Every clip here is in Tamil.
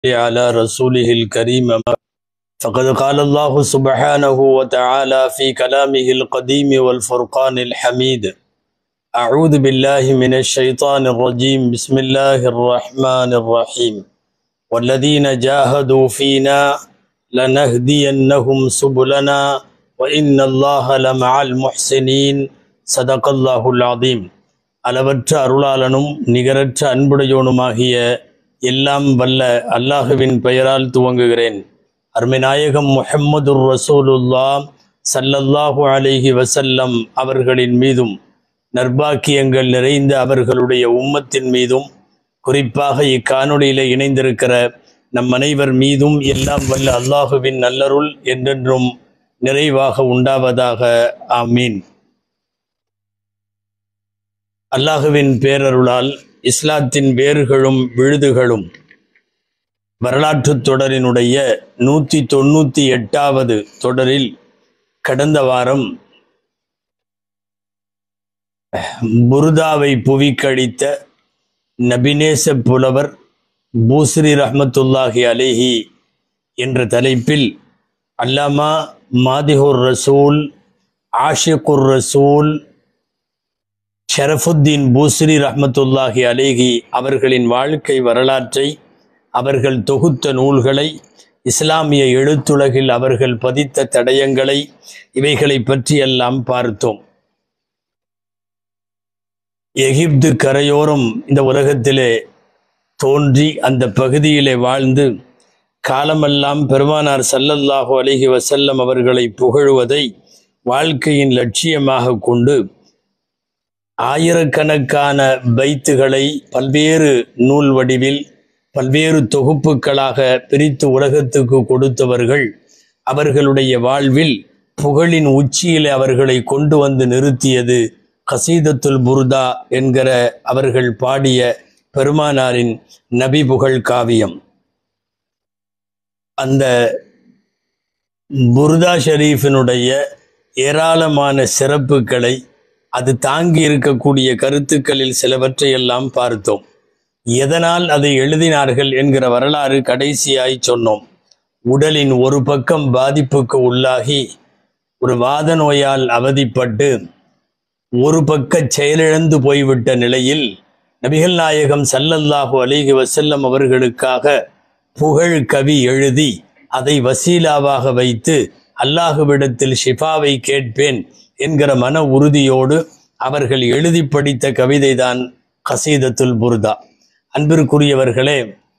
على رسوله الكريم فقد قال الله سبحانه وتعالى في كلامه القديم والفرقان الحميد أعوذ بالله من الشيطان الرجيم بسم الله الرحمن الرحيم والذين جاهدوا فينا لنهدينهم سبلنا وإن الله لمع المحسنين صدق الله العظيم அளவற்ற அருளாளனும் நிகரற்ற அன்புடையோனுமாகிய எல்லாம் வல்ல அல்லாஹுவின் பெயரால் துவங்குகிறேன் அருமைநாயகம் முஹம்மதுர் ரசூலுல்லா சல்லல்லாஹு அலைஹி வசல்லம் அவர்களின் மீதும் நர்பாக்கியங்கள் நிறைந்த அவர்களுடைய உம்மத்தின் மீதும் குறிப்பாக இக்காணொளியில இணைந்திருக்கிற நம் அனைவர் மீதும் எல்லாம் வல்ல அல்லாஹுவின் நல்லருள் என்றென்றும் நிறைவாக உண்டாவதாக ஆமீன் அல்லாஹுவின் பேரருளால் இஸ்லாத்தின் வேர்களும் விழுதுகளும் வரலாற்றுத் தொடரினுடைய நூற்றி தொண்ணூற்றி எட்டாவது தொடரில் கடந்த வாரம் புருதாவை புவிக்கடித்த நபிநேச புலவர் பூஸ்ரி ரஹ்மத்துல்லாஹி அலேஹி என்ற தலைப்பில் அல்லாமா மாதிஹுர் ரசூல் ஆஷிகுர் ரசூல் ஷரஃபுத்தீன் பூஸ்ரி ரஹ்மத்துல்லாஹி அலேஹி அவர்களின் வாழ்க்கை வரலாற்றை அவர்கள் தொகுத்த நூல்களை இஸ்லாமிய எழுத்துலகில் அவர்கள் பதித்த தடயங்களை இவைகளை பற்றியெல்லாம் பார்த்தோம் எகிப்து கரையோரம் இந்த உலகத்திலே தோன்றி அந்த பகுதியிலே வாழ்ந்து காலமெல்லாம் பெருமானார் சல்லல்லாஹு அலிஹி வசல்லம் அவர்களை புகழுவதை வாழ்க்கையின் லட்சியமாக கொண்டு ஆயிரக்கணக்கான பைத்துகளை பல்வேறு நூல் வடிவில் பல்வேறு தொகுப்புகளாக பிரித்து உலகத்துக்கு கொடுத்தவர்கள் அவர்களுடைய வாழ்வில் புகழின் உச்சியில் அவர்களை கொண்டு வந்து நிறுத்தியது கசீதத்துல் புர்தா என்கிற அவர்கள் பாடிய பெருமானாரின் நபி புகழ் காவியம் அந்த புர்தா ஷரீஃபினுடைய ஏராளமான சிறப்புகளை அது தாங்கி இருக்கக்கூடிய கருத்துக்களில் சிலவற்றை எல்லாம் பார்த்தோம் எதனால் அதை எழுதினார்கள் என்கிற வரலாறு கடைசியாய் சொன்னோம் உடலின் ஒரு பக்கம் பாதிப்புக்கு உள்ளாகி ஒரு வாத நோயால் அவதிப்பட்டு ஒரு பக்க செயலிழந்து போய்விட்ட நிலையில் நபிகள் நாயகம் சல்லல்லாஹு அலிஹி வசல்லம் அவர்களுக்காக புகழ் கவி எழுதி அதை வசீலாவாக வைத்து அல்லாஹுவிடத்தில் ஷிஃபாவை கேட்பேன் என்கிற மன உறுதியோடு அவர்கள் எழுதி படித்த கவிதைதான் கசீதத்துல் புர்தா அன்பிற்குரியவர்களே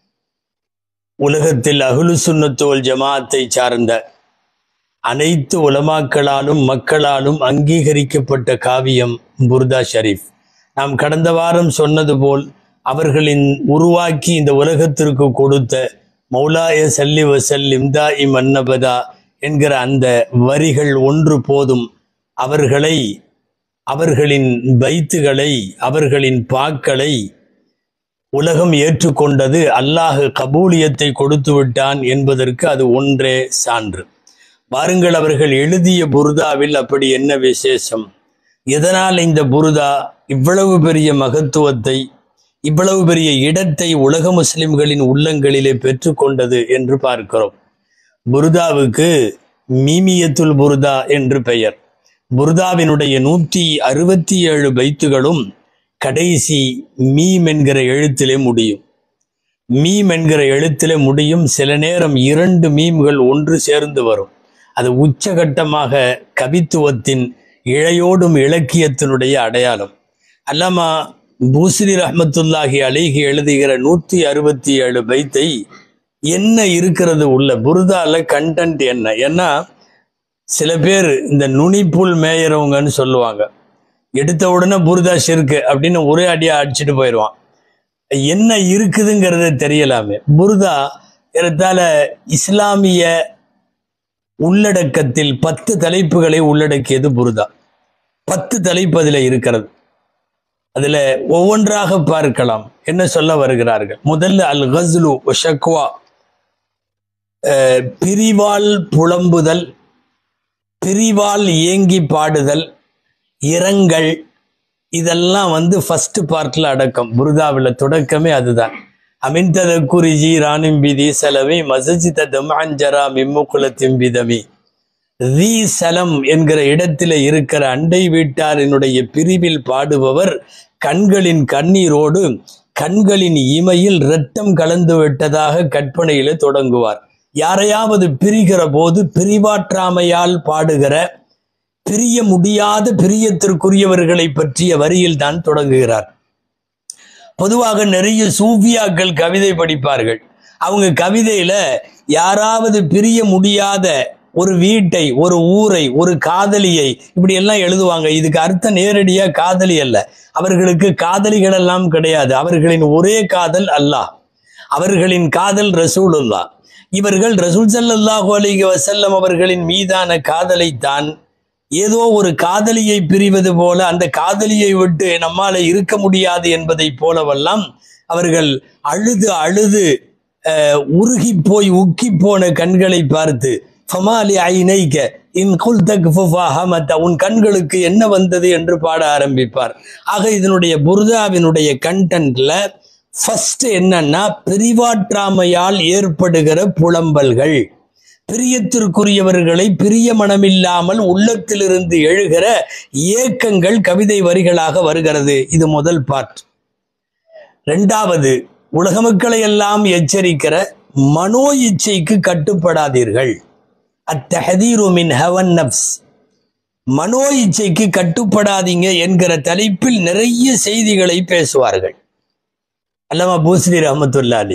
உலகத்தில் அகுலு சுன்னத்துவல் ஜமாத்தை சார்ந்த அனைத்து உலமாக்களாலும் மக்களாலும் அங்கீகரிக்கப்பட்ட காவியம் புர்தா ஷரீஃப் நாம் கடந்த வாரம் சொன்னது போல் அவர்களின் உருவாக்கி இந்த உலகத்திற்கு கொடுத்த மௌலாய சல்லி வசல்லிம் தா இம் அன்னபதா என்கிற அந்த வரிகள் ஒன்று போதும் அவர்களை அவர்களின் பைத்துகளை அவர்களின் பாக்களை உலகம் ஏற்றுக்கொண்டது அல்லாஹ் கபூலியத்தை கொடுத்து விட்டான் என்பதற்கு அது ஒன்றே சான்று வாருங்கள் அவர்கள் எழுதிய புருதாவில் அப்படி என்ன விசேஷம் எதனால் இந்த புருதா இவ்வளவு பெரிய மகத்துவத்தை இவ்வளவு பெரிய இடத்தை உலக முஸ்லிம்களின் உள்ளங்களிலே பெற்றுக்கொண்டது என்று பார்க்கிறோம் புருதாவுக்கு மீமியத்துல் புருதா என்று பெயர் புருதாவினுடைய நூற்றி அறுபத்தி ஏழு பைத்துகளும் கடைசி மீம் என்கிற எழுத்திலே முடியும் மீம் என்கிற எழுத்திலே முடியும் சில நேரம் இரண்டு மீம்கள் ஒன்று சேர்ந்து வரும் அது உச்சகட்டமாக கவித்துவத்தின் இழையோடும் இலக்கியத்தினுடைய அடையாளம் அல்லாமா பூஸ்ரி ரஹமத்துல்லாஹி அலிஹி எழுதுகிற நூற்றி அறுபத்தி ஏழு பைத்தை என்ன இருக்கிறது உள்ள புருதால கண்டென்ட் என்ன ஏன்னா சில பேர் இந்த நுனிப்புல் மேயறவங்கன்னு சொல்லுவாங்க எடுத்த உடனே புருதா ஷிருக்கு அப்படின்னு ஒரே அடியா அடிச்சுட்டு போயிடுவான் என்ன இருக்குதுங்கிறது தெரியலாமே புருதா ஏறத்தால இஸ்லாமிய உள்ளடக்கத்தில் பத்து தலைப்புகளை உள்ளடக்கியது புருதா பத்து தலைப்பு அதில் இருக்கிறது அதுல ஒவ்வொன்றாக பார்க்கலாம் என்ன சொல்ல வருகிறார்கள் முதல்ல அல் கஸ்லு ஷக்வா பிரிவால் புலம்புதல் பிரிவால் ஏங்கி பாடுதல் இரங்கல் இதெல்லாம் வந்து ஃபர்ஸ்ட் பார்ட்ல அடக்கம் புருதாவில் தொடக்கமே அதுதான் அமின் ததக்குரி ஜீரானிம் பிதி சலமி மசஜித தமாஞ்சரா மிம்முக்குலத்தின் பிதமி தி சலம் என்கிற இடத்திலே இருக்கிற அண்டை வீட்டாரினுடைய பிரிவில் பாடுபவர் கண்களின் கண்ணீரோடு கண்களின் இமையில் இரத்தம் கலந்து விட்டதாக கற்பனையில தொடங்குவார் யாரையாவது பிரிகிற போது பிரிவாற்றாமையால் பாடுகிற பிரிய முடியாத பிரியத்திற்குரியவர்களை பற்றிய வரியில் தான் தொடங்குகிறார் பொதுவாக நிறைய சூஃபியாக்கள் கவிதை படிப்பார்கள் அவங்க கவிதையில யாராவது பிரிய முடியாத ஒரு வீட்டை ஒரு ஊரை ஒரு காதலியை இப்படி எல்லாம் எழுதுவாங்க இதுக்கு அர்த்தம் நேரடியா காதலி அல்ல அவர்களுக்கு காதலிகள் எல்லாம் கிடையாது அவர்களின் ஒரே காதல் அல்லாஹ் அவர்களின் காதல் ரசூலுல்லா இவர்கள் ரசூல் ஸல்லல்லாஹு அலைஹி வஸல்லம் அவர்களின் மீதான காதலைத்தான் ஏதோ ஒரு காதலியை பிரிவது போல அந்த காதலியை விட்டு நம்மால இருக்க முடியாது என்பதை போலவெல்லாம் அவர்கள் அழுது அழுது அஹ், உருகி போய் உக்கி போன கண்களை பார்த்து ஃபமாலி ஐனைக்க இன் குல் தக்ஃபுஃபாஹமத உன் கண்களுக்கு என்ன வந்தது என்று பாட ஆரம்பிப்பார் ஆக இதனுடைய புர்தாவினுடைய கண்டென்ட்ல ஃபர்ஸ்ட் என்னன்னா பிரிவாற்றாமையால் ஏற்படுகிற புலம்பல்கள் பிரியத்திற்குரியவர்களை பிரிய மனமில்லாமல் உள்ளத்திலிருந்து எழுகிற ஏக்கங்கள் கவிதை வரிகளாக வருகிறது இது முதல் பார்ட் ரெண்டாவது உலக மக்களை எல்லாம் எச்சரிக்கிற மனோ இச்சைக்கு கட்டுப்படாதீர்கள் அத்தஹதீரு மின் ஹவன் நப்ஸ் மனோ இச்சைக்கு கட்டுப்படாதீங்க என்கிற தலைப்பில் நிறைய செய்திகளை பேசுவார்கள் அல்லமா பூஸ்ரி ரஹமத்துல்லாலி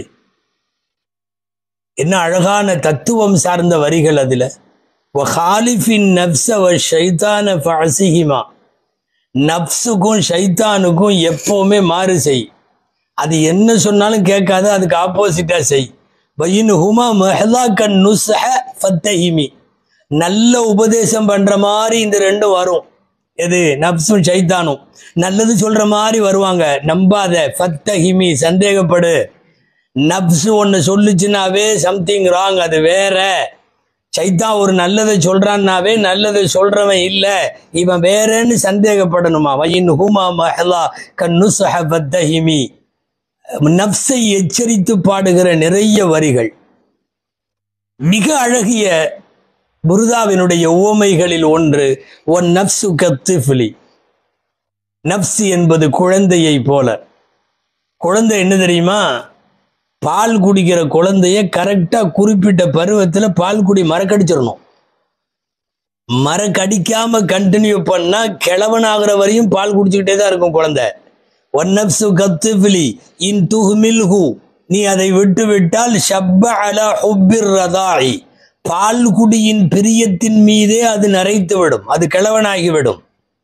என்ன அழகான தத்துவம் சார்ந்த வரிகள் அதுல வஹாலிஃபின் நப்ச வ ஷைத்தான ஃபஅசிஹிமா நப்சுக்கும் ஷைத்தானுக்கும் எப்பவுமே மாறு செய் அது என்ன சொன்னாலும் கேட்காத அதுக்கு ஆப்போசிட்டா செய் வயின் ஹுமா மெஹலாக்கன் நுஸ்ஹ ஃபத்தஹிமி நல்ல உபதேசம் பண்ற மாதிரி இந்த ரெண்டும் வரும் எது நப்சும் ஷைத்தானும் நல்லது சொல்ற மாதிரி வருவாங்க நம்பாத ஃபத்தஹிமி சந்தேகப்படு நப்சு ஒன்று சொல்லுச்சுனாவே சம்திங் ராங் அது வேற சைத்தான் ஒரு நல்லதை சொல்றான்னாவே நல்லதை சொல்றவன் இல்ல இவன் வேறன்னு சந்தேகப்படணுமா வயின் ஹுமா மஹலா கன்னுசஹ ஃபத்தஹிமி நப்சை எச்சரித்து பாடுகிற நிறைய வரிகள் மிக அழகிய புருதாவினுடைய உவமைகளில் ஒன்று ஒன் நப்சு கத்திஃபிலி நப்சு என்பது குழந்தையை போல குழந்தை என்ன தெரியுமா பால் குடிக்கிற குழந்தைய கரெக்டா குறிப்பிட்ட பருவத்துல பால் குடி மறக்கடிச்சிடணும் மறக்கடிக்காம கண்டினியூ பண்ணா கிழவனாகிற வரையும் பால் குடிச்சுக்கிட்டே தான் இருக்கும் குழந்தை ஒன் நப்சு கத்துஃபிலி இன் துஹ்மில்ஹு நீ அதை விட்டு விட்டால் ஷப்ப அலா ஹுப்பிர் ரதாய் பால் குடியின் பிரியத்தின் மீதே அது நரைத்து விடும் அது கிழவனாகிவிடும்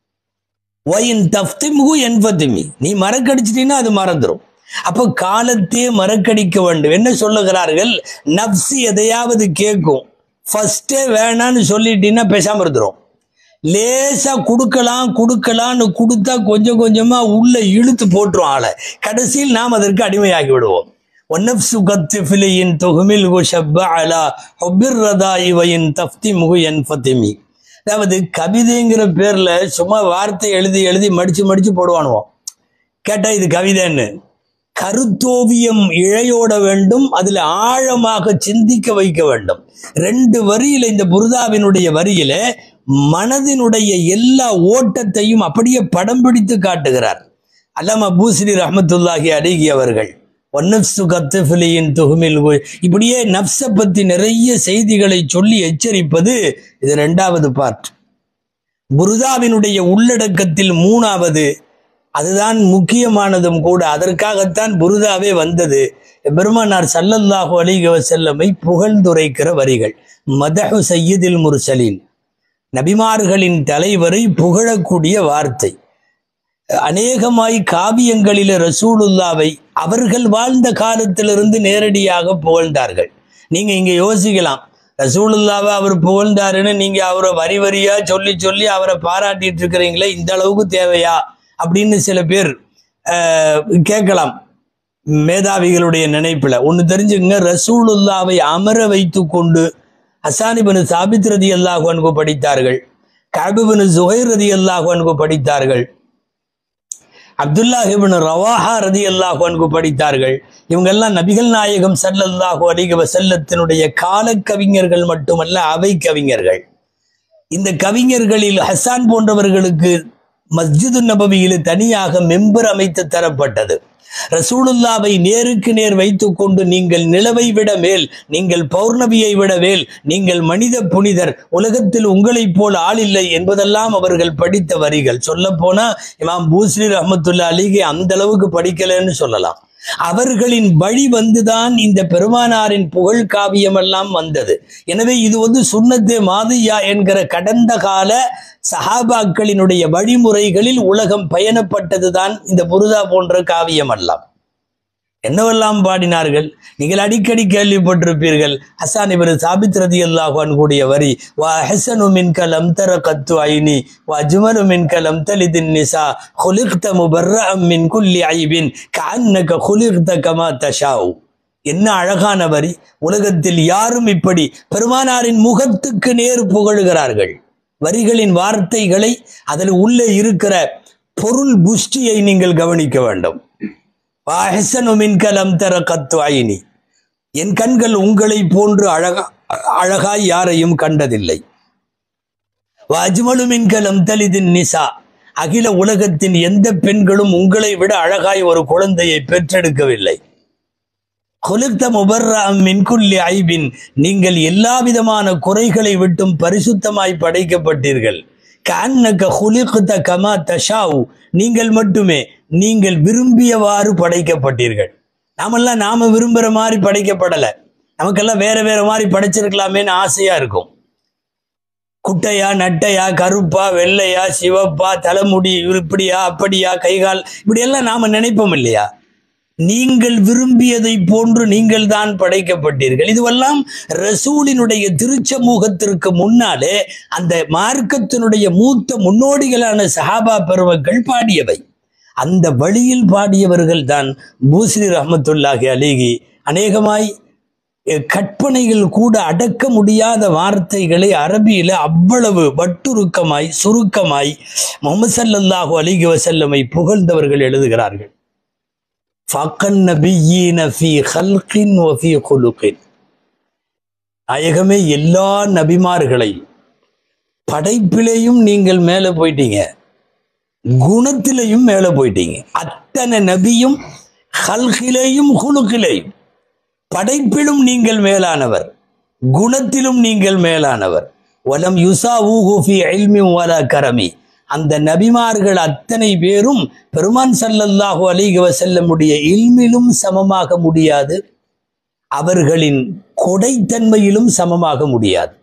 ஒயின் தஃப்திம்ஹு என்பத்திமி நீ மறக்கடிச்சிட்டீங்கன்னா அது மறந்துடும் அப்போ காலத்தையே மறக்கடிக்க வேண்டும் என்ன சொல்லுகிறார்கள் நப்சி எதையாவது கேட்கும் ஃபர்ஸ்டே வேணான்னு சொல்லிட்டீங்கன்னா பேசாம இருந்துரும் லேசா கொடுக்கலாம் கொடுக்கலான்னு கொடுத்தா கொஞ்சம் கொஞ்சமா உள்ள இழுத்து போட்டுரும் ஆளை கடைசியில் நாம் அதற்கு அடிமையாகி விடுவோம் ஒன்னப்சு கத்திஃபிலியின் தொகுமில் ஷப்ப அலா ஹொபிர் ரதாய் வயின் தஃப்தி முகு என் ஃபத்திமி அதாவது கவிதைங்கிற பேர்ல சும்மா வார்த்தை எழுதி எழுதி மடிச்சு மடிச்சு போடுவானுவோம் கேட்டா இது கவிதைன்னு கருத்தோவியம் இழையோட வேண்டும் அதுல ஆழமாக சிந்திக்க வைக்க வேண்டும் ரெண்டு வரியில இந்த புருதாவினுடைய வரியில மனதினுடைய எல்லா ஓட்டத்தையும் அப்படியே படம் பிடித்து காட்டுகிறார் அல்லாம பூஸ்ரி ரஹமத்துல்லாஹி அடிகி அவர்கள் ஒன்னப்சு கத்துஃபிலியின் துகுமில் உ- இப்படியே நப்ச பத்தி நிறைய செய்திகளை சொல்லி எச்சரிப்பது இது ரெண்டாவது பார்ட் புருதாவினுடைய உள்ளடக்கத்தில் மூணாவது அதுதான் முக்கியமானதும் கூட அதற்காகத்தான் புருதாவே வந்தது பெருமானார் சல்லல்லாஹு அலைஹி வஸல்லமை புகழ்ந்துரைக்கிற வரிகள் மதஹு சையீதில் முர்சலீன் நபிமார்களின் தலைவரை புகழக்கூடிய வார்த்தை அநேகமாய் காவியங்களில ரசூலுல்லாவை அவர்கள் வாழ்ந்த காலத்திலிருந்து நேரடியாக புகழ்ந்தார்கள் நீங்க இங்க யோசிக்கலாம் ரசூலுல்லாவை அவர் புகழ்ந்தாருன்னு நீங்க அவரை வரி வரியா சொல்லி சொல்லி அவரை பாராட்டிட்டு இருக்கிறீங்களே இந்த அளவுக்கு தேவையா அப்படின்னு சில பேர் அஹ், கேட்கலாம் மேதாவிகளுடைய நினைப்புல ஒன்னு தெரிஞ்சுங்க ரசூலுல்லாவை அமர வைத்து கொண்டு ஹசானிபனு சாபித் ரதி அல்லாஹு அன்பு படித்தார்கள் கபுபனு ஜுஹைர் ரதி அல்லாஹு அன்பு படித்தார்கள் அப்துல்லாஹ் இப்னு ரவாஹா ரதியல்லாஹு அன்கு படித்தார்கள் இவங்கெல்லாம் நபிகள் நாயகம் ஸல்லல்லாஹு அலைஹி வஸல்லத்தினுடைய கால கவிஞர்கள் மட்டுமல்ல அவை கவிஞர்கள் இந்த கவிஞர்களில் ஹசான் போன்றவர்களுக்கு மஸ்ஜிது நபவியில் தனியாக மெம்பர் அமைத்து தரப்பட்டது ரசூலுல்லாவை நேருக்கு நேர் வைத்துக் கொண்டு நீங்கள் நிலவை விட மேல் நீங்கள் பௌர்ணமியை விட மேல் நீங்கள் மனித புனிதர் உலகத்தில் உங்களைப் போல் ஆள் இல்லை என்பதெல்லாம் அவர்கள் படித்த வரிகள் சொல்ல போனா இமாம் பூஸ்ரி ரஹமத்துல்லா அலிகே அந்த அளவுக்கு படிக்கலன்னு சொல்லலாம் அவர்களின் வழி வந்துதான் இந்த பெருமானாரின் புகழ் காவியம் எல்லாம் வந்தது எனவே இது வந்து சுன்னத்தே மாதியா என்கிற கடந்த கால சஹாபாக்களினுடைய வழிமுறைகளில் உலகம் பயணப்பட்டதுதான் இந்த புருதா போன்ற காவியம் எல்லாம் என்னவெல்லாம் பாடினார்கள் நீங்கள் அடிக்கடி கேள்விப்பட்டிருப்பீர்கள் ஹசான் இவர் சாபித் ரதி அல்லாஹான் கூடிய வரி வா ஹசனு மின் கலம் தர கத்து ஐனி வா ஜுமனு மின் கலம் தலிதின் நிசா ஹுலிக்த முபர்ரம் மின் குல்லி ஐபின் கண்ணக ஹுலிக்த கமா தஷாவு என்ன அழகான வரி உலகத்தில் யாரும் இப்படி பெருமானாரின் முகத்துக்கு நேர் புகழுகிறார்கள் வரிகளின் வார்த்தைகளை அதில் உள்ளே இருக்கிற பொருள் புஷ்டியை நீங்கள் கவனிக்க வேண்டும் வாஹசனு மின்கலம் தர கத்து ஐனி என் கண்கள் உங்களை போன்று அழகா அழகாய் யாரையும் கண்டதில்லை வாஜ்மலு மின்கலம் தலிதின் நிசா அகில உலகத்தின் எந்த பெண்களும் உங்களை விட அழகாய் ஒரு குழந்தையை பெற்றெடுக்கவில்லை கொலுத்த முபர்ராம் மின்குல்லி ஐபின் நீங்கள் எல்லா விதமான குறைகளை விட்டும் பரிசுத்தமாய் படைக்கப்பட்டீர்கள் கண்ணக்க ஹுலிகுத்த கமா தஷாவு நீங்கள் மட்டுமே நீங்கள் விரும்பியவாறு படைக்கப்பட்டீர்கள் நாமெல்லாம் நாம விரும்புற மாதிரி படைக்கப்படல நமக்கெல்லாம் வேற வேற மாதிரி படைச்சிருக்கலாமேன்னு ஆசையா இருக்கும் குட்டையா நட்டையா கருப்பா வெள்ளையா சிவப்பா தலைமுடி இப்படியா அப்படியா கைகால் இப்படியெல்லாம் நாம நினைப்போம் இல்லையா நீங்கள் விரும்பியதை போன்று நீங்கள் தான் படைக்கப்பட்டீர்கள் இதுவெல்லாம் ரசூலினுடைய திருச்சமூகத்திற்கு முன்னாலே அந்த மார்க்கத்தினுடைய மூத்த முன்னோடிகளான சஹாபா பெருமக்கள் பாடியவை அந்த வழியில் பாடியவர்கள் தான் பூஸ்ரி ரஹமத்துல்லாஹி அலிகி அநேகமாய் கற்பனைகள் கூட அடக்க முடியாத வார்த்தைகளை அரபியில அவ்வளவு வட்டுருக்கமாய் சுருக்கமாய் முகமது சல்லல்லாஹு அலிகி வசல்லமை புகழ்ந்தவர்கள் எழுதுகிறார்கள் ஃபக்கன் நபியீன ஃபீ ஹல்கின் வஃபீ குலுகின் நாயகமே எல்லா நபிமார்களையும் படைப்பிலையும் நீங்கள் மேலே போயிட்டீங்க குணத்திலையும் மேலே போயிட்டீங்க அத்தனை நபியும் ஹல்கிலேயும் குலுக்கிலேயும் படைப்பிலும் நீங்கள் மேலானவர் குணத்திலும் நீங்கள் மேலானவர் வலம் யுசா ஊஹூஃபி ஐல்மி வலா கரமி அந்த நபிமார்கள் அத்தனை பேரும் பெருமான் சல்லல்லாஹு அலிக வசல்லமுடைய இல்மிலும் சமமாக முடியாது அவர்களின் கொடைத்தன்மையிலும் சமமாக முடியாது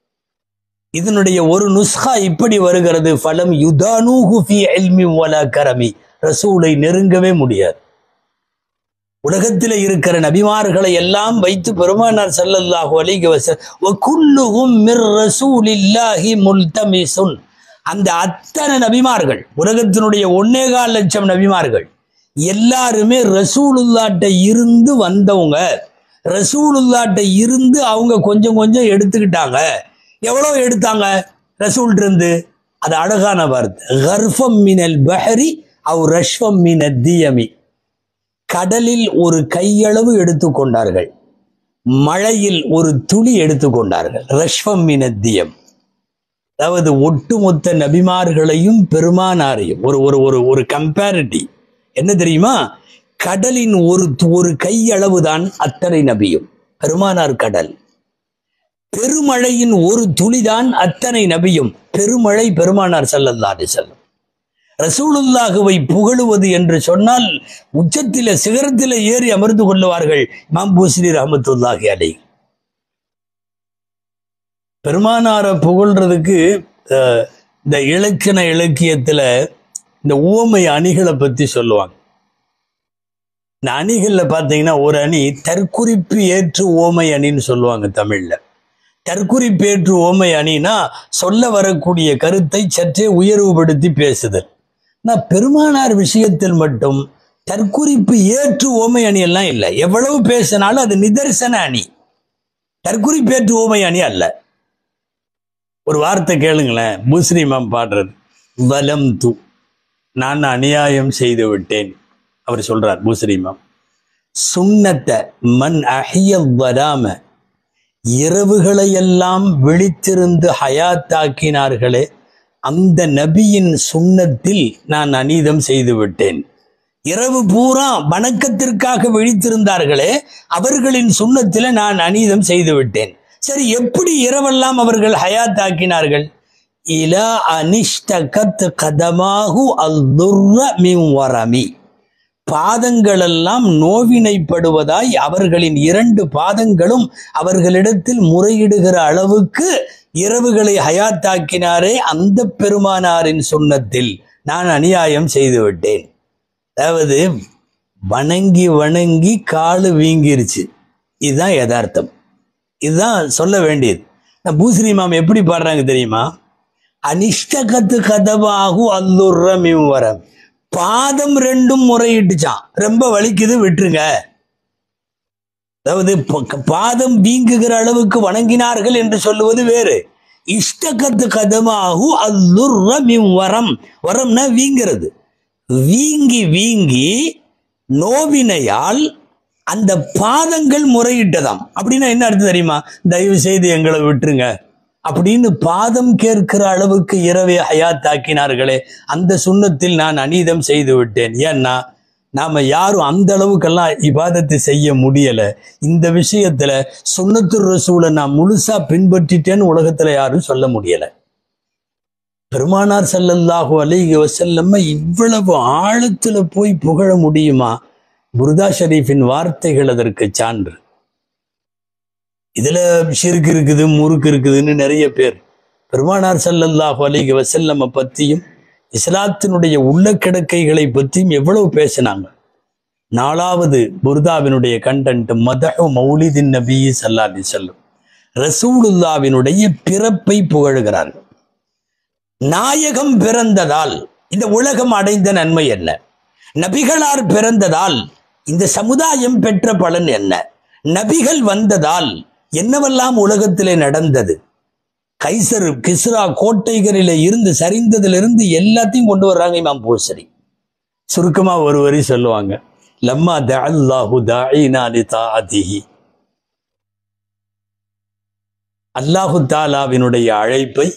இதனுடைய ஒரு நுஸ்கா இப்படி வருகிறது ஃபலம் யுதானூஹு ஃபி இல்மி வலா கரமி ரசூலை நெருங்கவே முடியாது உலகத்தில் இருக்கிற நபிமார்களை எல்லாம் வைத்து பெருமானார் ஸல்லல்லாஹு அலைஹி வஸல்லம் மிர் ரசூலில்லாஹி முல்தமிசுன் அந்த அத்தனை நபிமார்கள் உலகத்தினுடைய ஒன்னேகால் லட்சம் நபிமார்கள் எல்லாருமே ரசூலுல்லாட்ட இருந்து வந்தவங்க ரசூலுல்லாட்ட இருந்து அவங்க கொஞ்சம் கொஞ்சம் எடுத்துக்கிட்டாங்க எவ்வளோ எடுத்தாங்க ரசூல்ட்ட இருந்து அது அழகான வார்த்தை கர்ஃபம் மினல் பஹரி அவ் ரஷ்வம் மின தியமி கடலில் ஒரு கையளவு எடுத்துக்கொண்டார்கள் மழையில் ஒரு துளி எடுத்துக்கொண்டார்கள் ரஷ்வம் மின தியம் அதாவது ஒட்டுமொத்த நபிமார்களையும் பெருமானாரையும் ஒரு ஒரு ஒரு ஒரு கம்பேரிட்டி என்ன தெரியுமா கடலின் ஒரு ஒரு கையளவு தான் அத்தனை நபியும் பெருமானார் கடல் பெருமழையின் ஒரு துளிதான் அத்தனை நபியும் பெருமழை பெருமானார் சல்லல்லா செல்லும் ரசூலுல்லாஹுவை புகழுவது என்று சொன்னால் உச்சத்தில சிகரத்தில ஏறி அமர்ந்து கொள்ளுவார்கள் இமாம் பூஸ்ரீ ரஹமத்துல்லாஹி அலை பெருமானாரை புகழ்றதுக்கு அஹ், இந்த இலக்கண இலக்கியத்துல இந்த ஊமை அணிகளை பத்தி சொல்லுவாங்க இந்த அணிகள்ல பாத்தீங்கன்னா ஒரு அணி தற்குறிப்பு ஏற்று ஓமை அணின்னு சொல்லுவாங்க தமிழ்ல தற்குறிப்பேற்று ஓமை அணினா சொல்ல வரக்கூடிய கருத்தை சற்றே உயர்வுபடுத்தி பேசுதல் நான் பெருமானார் விஷயத்தில் மட்டும் தற்குறிப்பு ஏற்று ஓமை அணி எல்லாம் இல்லை எவ்வளவு பேசினாலும் அது நிதர்சன அணி தற்குறிப்பேற்று ஓமை அணி அல்ல ஒரு வார்த்தை கேளுங்களேன் முஸ்லிமாம் பாடுறது வலம் து நான் அநியாயம் செய்து விட்டேன் அவர் சொல்றார் பூசரிமாம் சுன்னத்த மன் அஹிய வராம இரவுகளையெல்லாம் விழித்திருந்து ஹயாத்தாக்கினார்களே அந்த நபியின் சுன்னத்தில் நான் அநீதம் செய்து விட்டேன் இரவு பூரா வணக்கத்திற்காக விழித்திருந்தார்களே அவர்களின் சுண்ணத்தில் நான் அநீதம் செய்து விட்டேன் சரி எப்படி இரவெல்லாம் அவர்கள் ஹயாத்தாக்கினார்கள் இலா அனிஷ்டகத் கதமாகு அல் துர்ர மின் வரமி பாதங்களெல்லாம் நோவினைப்படுவதாய் அவர்களின் இரண்டு பாதங்களும் அவர்களிடத்தில் முறையிடுகிற அளவுக்கு இரவுகளை ஹயாத்தாக்கினாரே அந்த பெருமானாரின் சுண்ணத்தில் நான் அநியாயம் செய்து விட்டேன் அதாவது வணங்கி வணங்கி காலு வீங்கிருச்சு இதுதான் யதார்த்தம் இதுதான் சொல்ல வேண்டியது பூசரி மாம் எப்படி பாடுறாங்க தெரியுமா அனிஷ்டகத்து கதவாகு அல்லுர்ரம் வரம் பாதம் ரெண்டும் முறையிட்டுச்சான் ரொம்ப வலிக்குது விட்டுருங்க அதாவது ப- பாதம் வீங்குகிற அளவுக்கு வணங்கினார்கள் என்று சொல்லுவது வேறு இஷ்டகத்து கதமாகு அல்லுர்ரம் வரம் வரம்னா வீங்கிறது வீங்கி வீங்கி நோவினையால் அந்த பாதங்கள் முறையிட்டதாம் அப்படின்னா என்ன அர்த்தம் தெரியுமா தயவு செய்து எங்களை விட்டுருங்க அப்படின்னு பாதம் கேட்கிற அளவுக்கு இரவே ஹயாத்தாக்கினார்களே அந்த சுண்ணத்தில் நான் அநீதம் செய்து விட்டேன் ஏன்னா நாம யாரும் அந்த அளவுக்கெல்லாம் இபாதத்தை செய்ய முடியல இந்த விஷயத்துல சுண்ணத்து ரசூலை நான் முழுசா பின்பற்றிட்டேன்னு உலகத்துல யாரும் சொல்ல முடியல பெருமானார் ஸல்லல்லாஹு அலைஹி வஸல்லம இவ்வளவு ஆழத்துல போய் புகழ முடியுமா புர்தா ஷரீஃபின் வார்த்தைகள் அதற்கு சான்று இதுல ஷிருக்கு இருக்குது முறுக்கு இருக்குதுன்னு நிறைய பேர் பெருமானார் ஸல்லல்லாஹு அலைஹி வஸல்லம பத்தியும் இஸ்லாத்தினுடைய உள்ள கிடக்கைகளை பற்றியும் எவ்வளவு பேசினாங்க நாலாவது புர்தாவினுடைய கண்டென்ட் மதஹு மௌலிதின் நபி ஸல்லல்லாஹு அலைஹி வஸல்லம் ரசூலுல்லாவினுடைய பிறப்பை புகழுகிறார்கள் நாயகம் பிறந்ததால் இந்த உலகம் அடைந்த நன்மை என்ன நபிகளார் பிறந்ததால் இந்த சமுதாயம் பெற்ற பலன் என்ன நபிகள் வந்ததால் என்னவெல்லாம் உலகத்திலே நடந்தது கைசர் கிஸ்ரா கோட்டைகளில இருந்து சரிந்ததிலிருந்து எல்லாத்தையும் கொண்டு வர்றாங்க இமாம் பூசரி சுருக்கமா ஒரு வரி சொல்லுவாங்க லம்மா தஅல்லாஹு தாயினா லிதாஅதிஹி அல்லாஹு தாலாவினுடைய அழைப்பை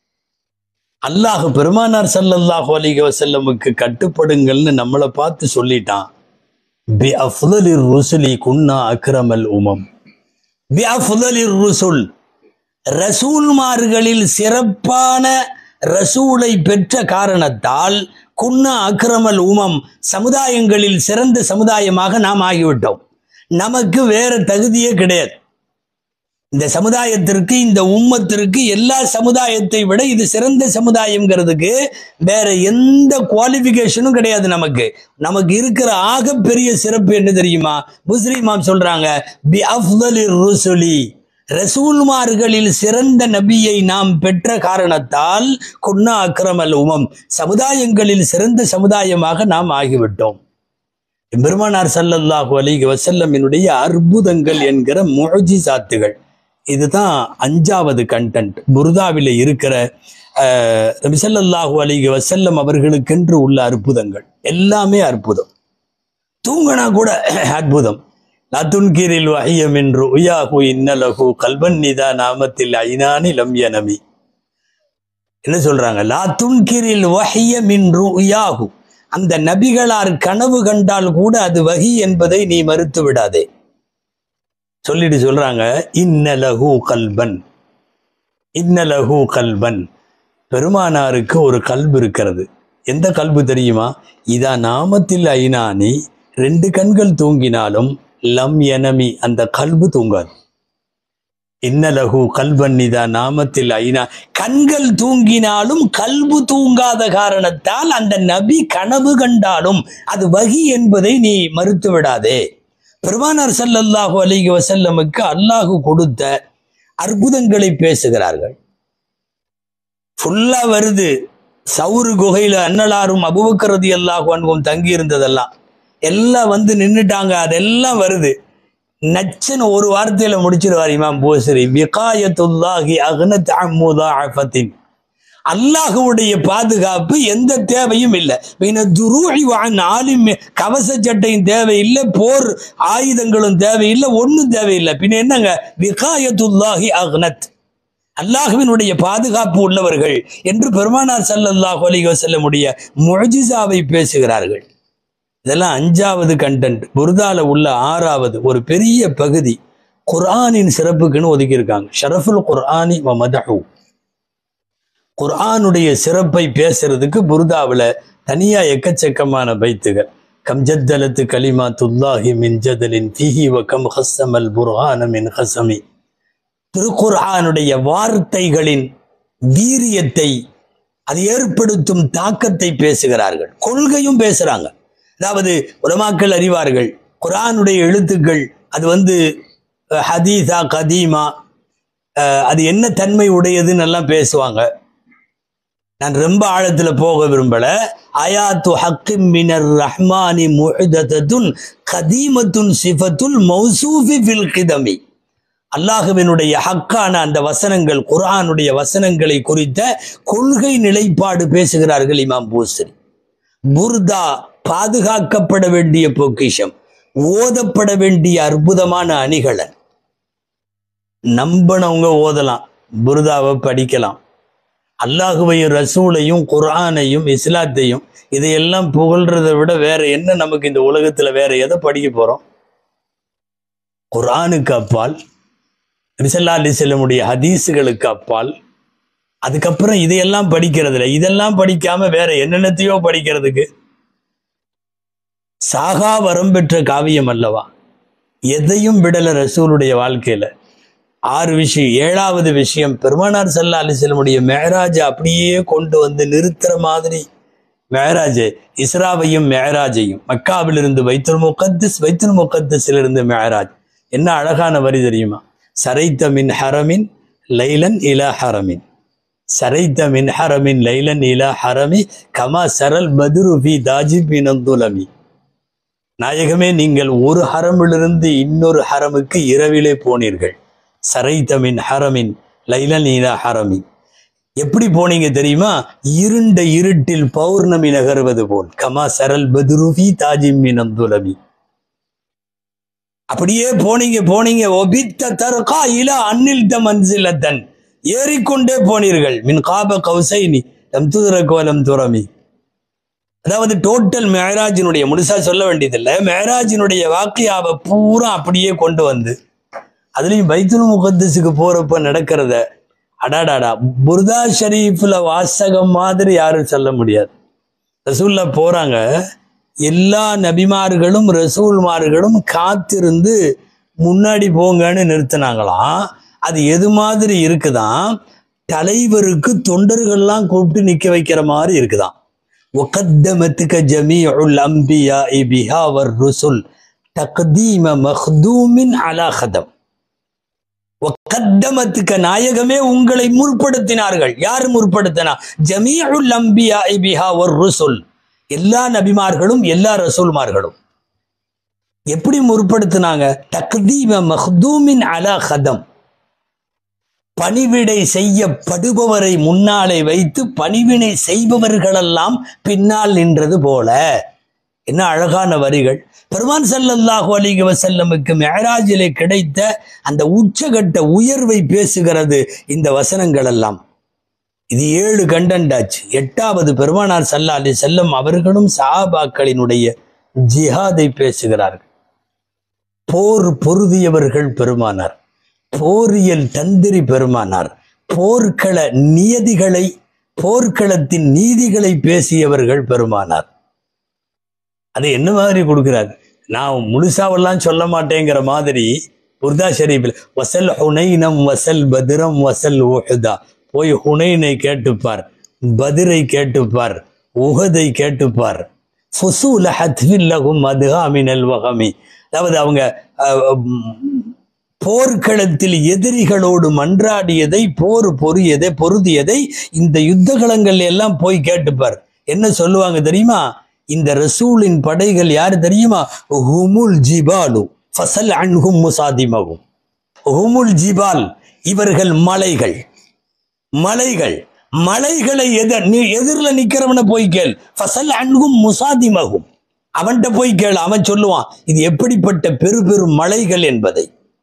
அல்லாஹ் பெருமானார் ஸல்லல்லாஹு அலைஹி வஸல்லமுக்கு கட்டுப்படுங்கள்னு நம்மளை பார்த்து சொல்லிட்டான் பி அஃதலிர் ருசுலி குன்னா அக்ரமல் உமம் பி அஃதலிர் ருசுல் ரசூல்மார்களில் சிறப்பான ரசூலை பெற்ற காரணத்தால் குன்னா அக்ரமல் உமம் சமுதாயங்களில் சிறந்த சமுதாயமாக நாம் ஆகிவிட்டோம் நமக்கு வேற தகுதியே கிடையாது இந்த சமுதாயத்திற்கு இந்த உம்மத்திற்கு எல்லா சமுதாயத்தை விட இது சிறந்த சமுதாயம்ங்கிறதுக்கு வேற எந்த குவாலிஃபிகேஷனும் கிடையாது நமக்கு நமக்கு இருக்கிற ஆகப்பெரிய சிறப்பு என்ன தெரியுமா முஸ்லிமாம் சொல்றாங்க பி அஃதலிர் ருசுலி ரசூல்மார்களில் சிறந்த நபியை நாம் பெற்ற காரணத்தால் குன்னா அக்ரமல் உமம் சமுதாயங்களில் சிறந்த சமுதாயமாக நாம் ஆகிவிட்டோம் பெருமானார் ஸல்லல்லாஹு அலைஹி வஸல்லமினுடைய அற்புதங்கள் என்கிற முஅஜிசாத்துகள் இதுதான் அஞ்சாவது கண்டென்ட் புர்தாவில் இருக்கிற அஹ், நபி ஸல்லல்லாஹு அலைஹி வஸல்லம் அவர்களுக்கென்று உள்ள அற்புதங்கள் எல்லாமே அற்புதம் தூங்கினா கூட அற்புதம் லத்துன்கிரில் வஹியம் என்று உயாகு இன்னலகு கல்பன் நிதா நாமத்தில் ஐநானி லம் யனமி என்ன சொல்றாங்க லா துன்கிரில் வஹியம் என்று உயாகு அந்த நபிகளார் கனவு கண்டால் கூட அது வஹி என்பதை நீ மறுத்து விடாதே சொல்லிட்டு சொல்றாங்க இன்னலகு கல்பன் இன்னலகு கல்பன் பெருமானாருக்கு ஒரு கல்பு இருக்கிறது எந்த கல்பு தெரியுமா இதா நாமத்தில் ஐநானி ரெண்டு கண்கள் தூங்கினாலும் லம் எனமி அந்த கல்பு தூங்காது இன்னலகு கல்பன் இதா நாமத்தில் ஐநா கண்கள் தூங்கினாலும் கல்பு தூங்காத காரணத்தால் அந்த நபி கனவு கண்டாலும் அது வகி என்பதை நீ மறுத்து விடாதே பெருமானார் ஸல்லல்லாஹு அலைஹி வஸல்லமுக்கு அல்லாஹ் கொடுத்த அற்புதங்களை பேசுகிறார்கள் ஃபுல்லா வருது சவுரு குகையில அன்னலாரும் அபுபக்கரதி அல்லாஹ் அன்பும் தங்கி இருந்ததெல்லாம் எல்லாம் வந்து நின்னுட்டாங்க அதெல்லாம் வருது நச்சன்னு ஒரு வார்த்தையில முடிச்சிருவார் இமாம் போசரி விகாயத்துல்லாஹி அகனத் அம்முதாஃபத்தின் அல்லாஹுவுடைய பாதுகாப்பு எந்த தேவையும் இல்லை பின்ன துருழி வான் ஆலிம் கவச சட்டையும் தேவையில்லை போர் ஆயுதங்களும் தேவையில்லை ஒன்றும் தேவையில்லை பின்ன என்னங்க விகாயத்துல்லாஹி அக்னத் அல்லாஹுவினுடைய பாதுகாப்பு உள்ளவர்கள் என்று பெருமானார் ஸல்லல்லாஹு அலைஹி வஸல்லமுடைய முஅஜிசாவை பேசுகிறார்கள் இதெல்லாம் அஞ்சாவது கண்டென்ட் புர்தால உள்ள ஆறாவது ஒரு பெரிய பகுதி குர்ஆனின் சிறப்புக்குன்னு ஒதுக்கியிருக்காங்க ஷரஃபுல் குர்ஆனி வ மதஹு குர்ஆனுடைய சிறப்பை பேசுறதுக்கு புர்தாவில் தனியா எக்கச்சக்கமான பைத்துகள் கம் ஜத்தலத்து கலிமாத்துல்லாஹி மின் ஜதலின் ஃபீஹி வ கம் ஹஸ்ஸமல் புர்ஹான மின் ஹசமி திருக்குர்ஆனுடைய வார்த்தைகளின் வீரியத்தை அது ஏற்படுத்தும் தாக்கத்தை பேசுகிறார்கள் கொள்கையும் பேசுறாங்க அதாவது உலமாக்கள் அறிவார்கள் குர்ஆனுடைய எழுத்துக்கள் அது வந்து அஹ், ஹதீஸா கதீமா அஹ், அது என்ன தன்மை உடையதுன்னு எல்லாம் பேசுவாங்க நான் ரொம்ப ஆழத்துல போக விரும்பல ஆயாத்து ஹக்கிம் மினர் ரஹ்மானி முஹதத்துன் கதீமத்துன் சிஃபத்துல் மௌசூஃபி ஃபில் கிதமி அல்லாஹுவினுடைய ஹக்கான அந்த வசனங்கள் குர்ஆனுடைய வசனங்களை குறித்த கொள்கை நிலைப்பாடு பேசுகிறார்கள் இமாம் பூசரி புர்தா பாதுகாக்கப்பட வேண்டிய பொக்கிஷம் ஓதப்பட வேண்டிய அற்புதமான அணிகலன் நம்பினவங்க ஓதலாம் புர்தாவை படிக்கலாம் அல்லாஹுவையும் ரசூலையும் குர்ஆனையும் இஸ்லாத்தையும் இதையெல்லாம் புகழ்றதை விட வேற என்ன நமக்கு இந்த உலகத்துல வேற எதை படிக்க போறோம் குர்ஆனுக்கு அப்பால் ரிசல்லா அலிசல்லமுடைய ஹதீஸுகளுக்கு அப்பால் அதுக்கப்புறம் இதையெல்லாம் படிக்கிறதுல இதெல்லாம் படிக்காம வேற என்னென்னத்தையோ படிக்கிறதுக்கு சாகா வரம் பெற்ற காவியம் அல்லவா எதையும் விடல ரசூலுடைய வாழ்க்கையில ஆறு விஷயம் ஏழாவது விஷயம் பெருமானார் சல்லா அலிசல்லமுடைய மேராஜை அப்படியே கொண்டு வந்து நிறுத்துற மாதிரி மேராஜ் இஸ்ராவையும் மேராஜையும் மக்காவிலிருந்து வைத்துல் முகத்திஸ் வைத்துல் முகத்திஸிலிருந்து மேராஜ் என்ன அழகான வரி தெரியுமா சரைத்த மின் ஹரமின் லைலன் இலா ஹரமின் சரைத்த மின் ஹரமின் லைலன் இலா ஹரமி கமா சரல் பதுரு ஃபி தாஜிபினந்துலமி நாயகமே நீங்கள் ஒரு ஹரமிலிருந்து இன்னொரு ஹரமுக்கு இரவிலே போனீர்கள் சரைத்த மின் ஹரமின் லைலன் இலா ஹரமி எப்படி போனீங்க தெரியுமா இருண்ட இருட்டில் பௌர்ணமி நகர்வது போல் கமா சரல் பதுருஃபி தாஜிமினந்துலமி அப்படியே போனீங்க போனீங்க ஒபித்த தர்கா இலா அன்னில் த மன்சிலத்தன் ஏறிக்கொண்டே போனீர்கள் மின் காப கௌசைனி லம் துதரகோலம் துறமி அதாவது டோட்டல் மேராஜினுடைய முழுசா சொல்ல வேண்டியதில்லை மேராஜினுடைய வாக்கியாவை பூரா அப்படியே கொண்டு வந்து அதுலயும் பைத்துல் முகத்தஸுக்கு போறப்ப நடக்கிறத அடாடாடா புர்தா ஷரீஃப்ல வாசகம் மாதிரி யாரும் சொல்ல முடியாது ரசூல்ல போறாங்க எல்லா நபிமார்களும் ரசூல்மார்களும் காத்திருந்து முன்னாடி போங்கன்னு நிறுத்தினாங்களாம் அது எது மாதிரி இருக்குதாம் தலைவருக்கு தொண்டர்கள்லாம் கூப்பிட்டு நிக்க வைக்கிற மாதிரி இருக்குதாம் وقدمتك جميع الأنبياء بها والرسل تقديم مخدوم على خدم وقدمتك நாயகமே உங்களை முற்படுத்தினார்கள் யார் முற்படுத்தினா ஜமீஉல் அம்பியா பிஹா ஒரு ருசுல் எல்லா நபிமார்களும் எல்லா ரசூல்மார்களும் எப்படி முற்படுத்தினாங்க தக்தீம மஹ்தூமின் அலா ஹதம் பணிவிடை செய்யப்படுபவரை முன்னாலே வைத்து பணிவினை செய்பவர்களெல்லாம் பின்னால் நின்றது போல என்ன அழகான வரிகள் பெருமான் ஸல்லல்லாஹு அலைஹி வஸல்லமுக்கு மெஹராஜிலே கிடைத்த அந்த உச்சகட்ட உயர்வை பேசுகிறது இந்த வசனங்கள் எல்லாம் இது ஏழு கண்டண்டாச்சு எட்டாவது பெருமானார் சல்லா அலி செல்லம் அவர்களும் சஹாபாக்களினுடைய ஜிஹாதை பேசுகிறார்கள் போர் பொருதியவர்கள் பெருமானார் போரியல் தந்திரி பெருமானார் போர்க்கள நியதிகளை போர்க்களத்தின் நீதிகளை பேசியவர்கள் பெருமானார் அது என்ன மாதிரி கொடுக்கிறார் நான் முழுசாவெல்லாம் சொல்ல மாட்டேங்கிற மாதிரி உர்தா ஷரீஃபில் வசல் ஹுனைனம் வசல் பத்ரம் வசல் உஹுதா போய் ஹுனைனை கேட்டுப்பார் பதிரை கேட்டுப்பார் உஹதை கேட்டுப்பார் ஃபுசூல ஹத்வில்லகும் மதுஹா மினல் வகமி அதாவது அவங்க அஹ், உம், போர்க்களத்தில் எதிரிகளோடு மன்றாடியதை போர் பொறியதை பொருதியதை இந்த யுத்தகலங்கள் எல்லாம் போய் கேட்டுப்பார் என்ன சொல்லுவாங்க தெரியுமா இந்த ரசூலின் படைகள் யார் தெரியுமா ஹுமுல் ஜிபாலு ஃபசல் அன்ஹும் முசாதிமகும் ஹுமுல் ஜிபால் இவர்கள் மலைகள் மலைகள் மலைகளை எதிர் நீ எதிரில் நிக்கிறவனை போய் கேள் ஃபசல் அன்கும் முசாதிமகும் அவன்கிட்ட போய் கேள் அவன் சொல்லுவான் இது எப்படிப்பட்ட பெரு பெரு மலைகள் என்பதை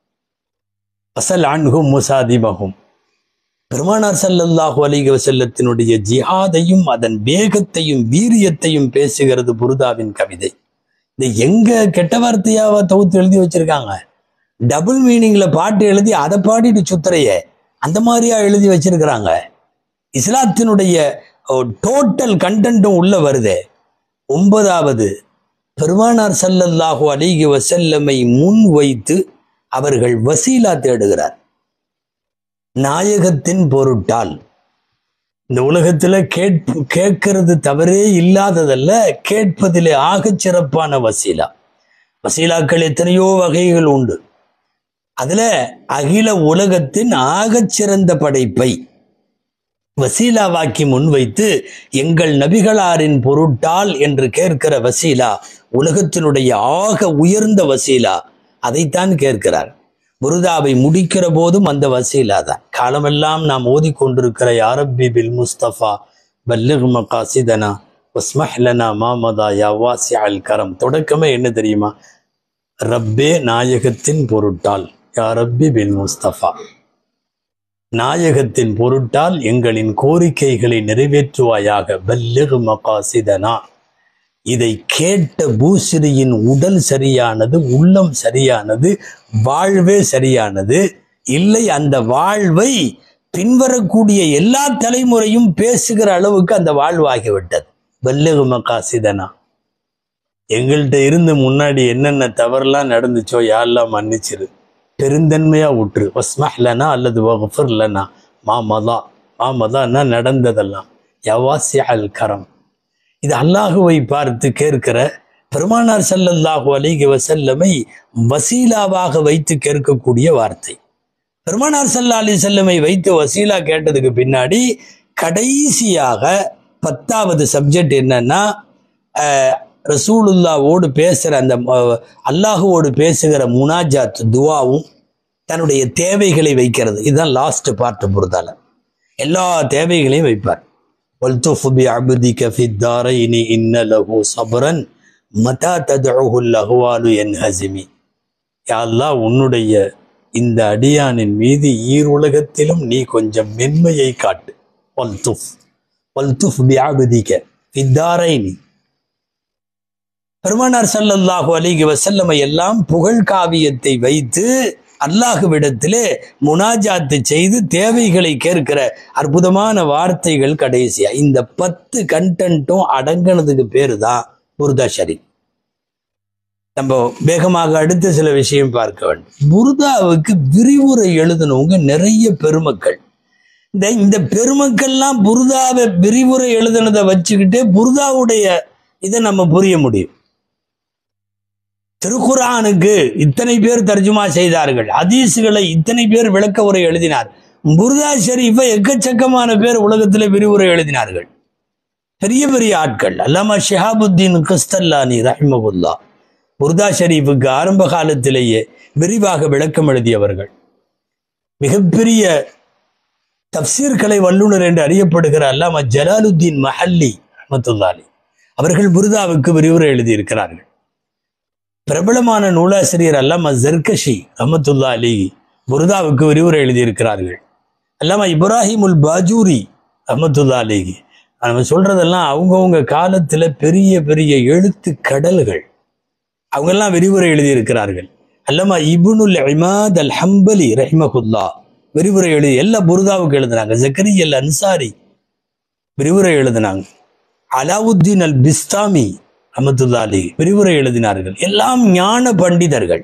ஃபசல் அன்கும் முசாதிமகும் பெருமானார் ஸல்லல்லாஹு அலைஹி வஸல்லத்தினுடைய ஜிஹாதையும் அதன் வேகத்தையும் வீரியத்தையும் பேசுகிறது புருதாவின் கவிதை இந்த எங்க கெட்ட வார்த்தையாவ தொகுத்து எழுதி வச்சிருக்காங்க டபுள் மீனிங்ல பாட்டு எழுதி அதை பாடிட்டு சுத்துறையே அந்த மாதிரியா எழுதி வச்சிருக்கிறாங்க இஸ்லாத்தினுடைய டோட்டல் கண்டென்ட்டும் உள்ள வருதே ஒன்பதாவது பெருமானார் ஸல்லல்லாஹு அலைஹி வஸல்லமை முன் வைத்து அவர்கள் வசீலா தேடுகிறார் நாயகத்தின் பொருட்டால் இந்த உலகத்துல கேட்பு கேட்கறது தவறே இல்லாததல்ல கேட்பதிலே ஆகச் சிறப்பான வசீலா வசீலாக்கள் எத்தனையோ வகைகள் உண்டு அதுல அகில உலகத்தின் ஆகச் சிறந்த படைப்பை வசீலாவாக்கி முன்வைத்து எங்கள் நபிகளாரின் பொருட்டால் என்று கேட்கிற வசீலா உலகத்தினுடைய ஆக உயர்ந்த வசீலா அதைத்தான் கேட்கிறார் புருதாவை முடிக்கிற போதும் அந்த வசீலா தான் காலமெல்லாம் நாம் ஓதிக்கொண்டிருக்கிற யாரப்பி பில் முஸ்தபா பல்லிக் மகாசிதனா வஸ்மஹ்லனா மாமதா யாவாசி அல் கரம் தொடக்கமே என்ன தெரியுமா ரப்பே நாயகத்தின் பொருட்டால் யா ரப்பி பில் முஸ்தபா நாயகத்தின் பொருட்டால் எங்களின் கோரிக்கைகளை நிறைவேற்றுவாயாக பல்லிக் மகாசிதனா இதை கேட்ட பூசிரியின் உடல் சரியானது உள்ளம் சரியானது வாழ்வே சரியானது இல்லை அந்த வாழ்வை பின்வரக்கூடிய எல்லா தலைமுறையும் பேசுகிற அளவுக்கு அந்த வாழ்வாகிவிட்டது பல்லிகு மகாசிதனா எங்கள்கிட்ட இருந்து முன்னாடி என்னென்ன தவறுலாம் நடந்துச்சோ யாரெல்லாம் மன்னிச்சிரு பெருந்தன்மையா விட்டுரு வஸ்மஹ்லனா அல்லது வஃபர்லனா மாமதா மாமதான்னா நடந்ததெல்லாம் யவாசி அல் கரம் இது அல்லாஹுவை பார்த்து கேட்கிற பெருமானார் ஸல்லல்லாஹு அலைஹி வஸல்லமை வசீலாவாக வைத்து கேட்கக்கூடிய வார்த்தை பெருமானார் ஸல்லல்லாஹு அலைஹி வஸல்லமை வைத்து வசீலா கேட்டதுக்கு பின்னாடி கடைசியாக பத்தாவது சப்ஜெக்ட் என்னன்னா அஹ், ரசூலுல்லாவோடு பேசுகிற அந்த அஹ், அல்லாஹுவோடு பேசுகிற முனாஜாத் துவாவும் தன்னுடைய தேவைகளை வைக்கிறது இதுதான் லாஸ்ட் பார்ட் பொறுத்தால எல்லா தேவைகளையும் வைப்பார் والطف بعبدك في الدارين إن له صبرا متى تدعوه الأهوال ينهزمي யா அல்லாஹ் உன்னுடைய இந்த அடியானின் மீது ஈருலகத்திலும் நீ கொஞ்சம் மென்மையை காட்டு வல்துஃப் வல்துஃப் பிஅபதிக ஃபித்தாரைனி பெருமானார் ஸல்லல்லாஹு அலைஹி வஸல்லமை எல்லாம் புகழ் காவியத்தை வைத்து அல்லாஹுவிடத்திலே முனாஜாத்து செய்து தேவைகளை கேட்கிற அற்புதமான வார்த்தைகள் கடைசியா இந்த பத்து கண்டென்ட்டும் அடங்கினதுக்கு பேரு தான் புர்தா ஷரீப் நம்ம வேகமாக அடுத்த சில விஷயம் பார்க்க வேண்டும் புர்தாவுக்கு விரிவுரை எழுதினவங்க நிறைய பெருமக்கள் இந்த இந்த பெருமக்கள்லாம் புர்தாவை விரிவுரை எழுதினதை வச்சுக்கிட்டே புர்தாவுடைய இதை நம்ம புரிய முடியும் திருக்குரானுக்கு இத்தனை பேர் தர்ஜுமா செய்தார்கள் ஹதீஸுகளை இத்தனை பேர் விளக்க உரை எழுதினார் புர்தா ஷரீஃபை எக்கச்சக்கமான பேர் உலகத்தில் விரிவுரை எழுதினார்கள் பெரிய பெரிய ஆட்கள் அல்லாமா ஷிஹாபுத்தீன் கிறிஸ்தல்லானி ரஹிமகுல்லா புர்தா ஷரீஃபுக்கு ஆரம்ப காலத்திலேயே விரிவாக விளக்கம் எழுதியவர்கள் மிகப்பெரிய தப்சீர் கலை வல்லுனர் என்று அறியப்படுகிற அல்லாமா ஜலாலுத்தீன் மஹல்லி ரஹமத்துல்லாலி அவர்கள் புர்தாவுக்கு விரிவுரை எழுதியிருக்கிறார்கள் பிரபலமான நூலாசிரியர் அல்லாமா ஜர்கஷி ரஹமத்துல்லா அலி புர்தாவுக்கு விரிவுரை எழுதியிருக்கிறார்கள் அல்லாமா இப்ராஹிமுல் பாஜூரி ரஹமத்துல்லா அலி நம்ம சொல்றதெல்லாம் அவங்கவுங்க காலத்துல பெரிய பெரிய எழுத்து கடல்கள் அவங்கெல்லாம் விரிவுரை எழுதியிருக்கிறார்கள் அல்லாமா இபுனுல் இமாத் அல் ஹம்பலி ரஹிமகுல்லா விரிவுரை எழுதி எல்லா புர்தாவுக்கு எழுதுனாங்க ஜக்கரி அல் அன்சாரி விரிவுரை எழுதினாங்க அலாவுத்தீன் அல் பிஸ்தாமி அஹமத்துல்லா அலி விரிவுரை எழுதினார்கள் எல்லாம் ஞான பண்டிதர்கள்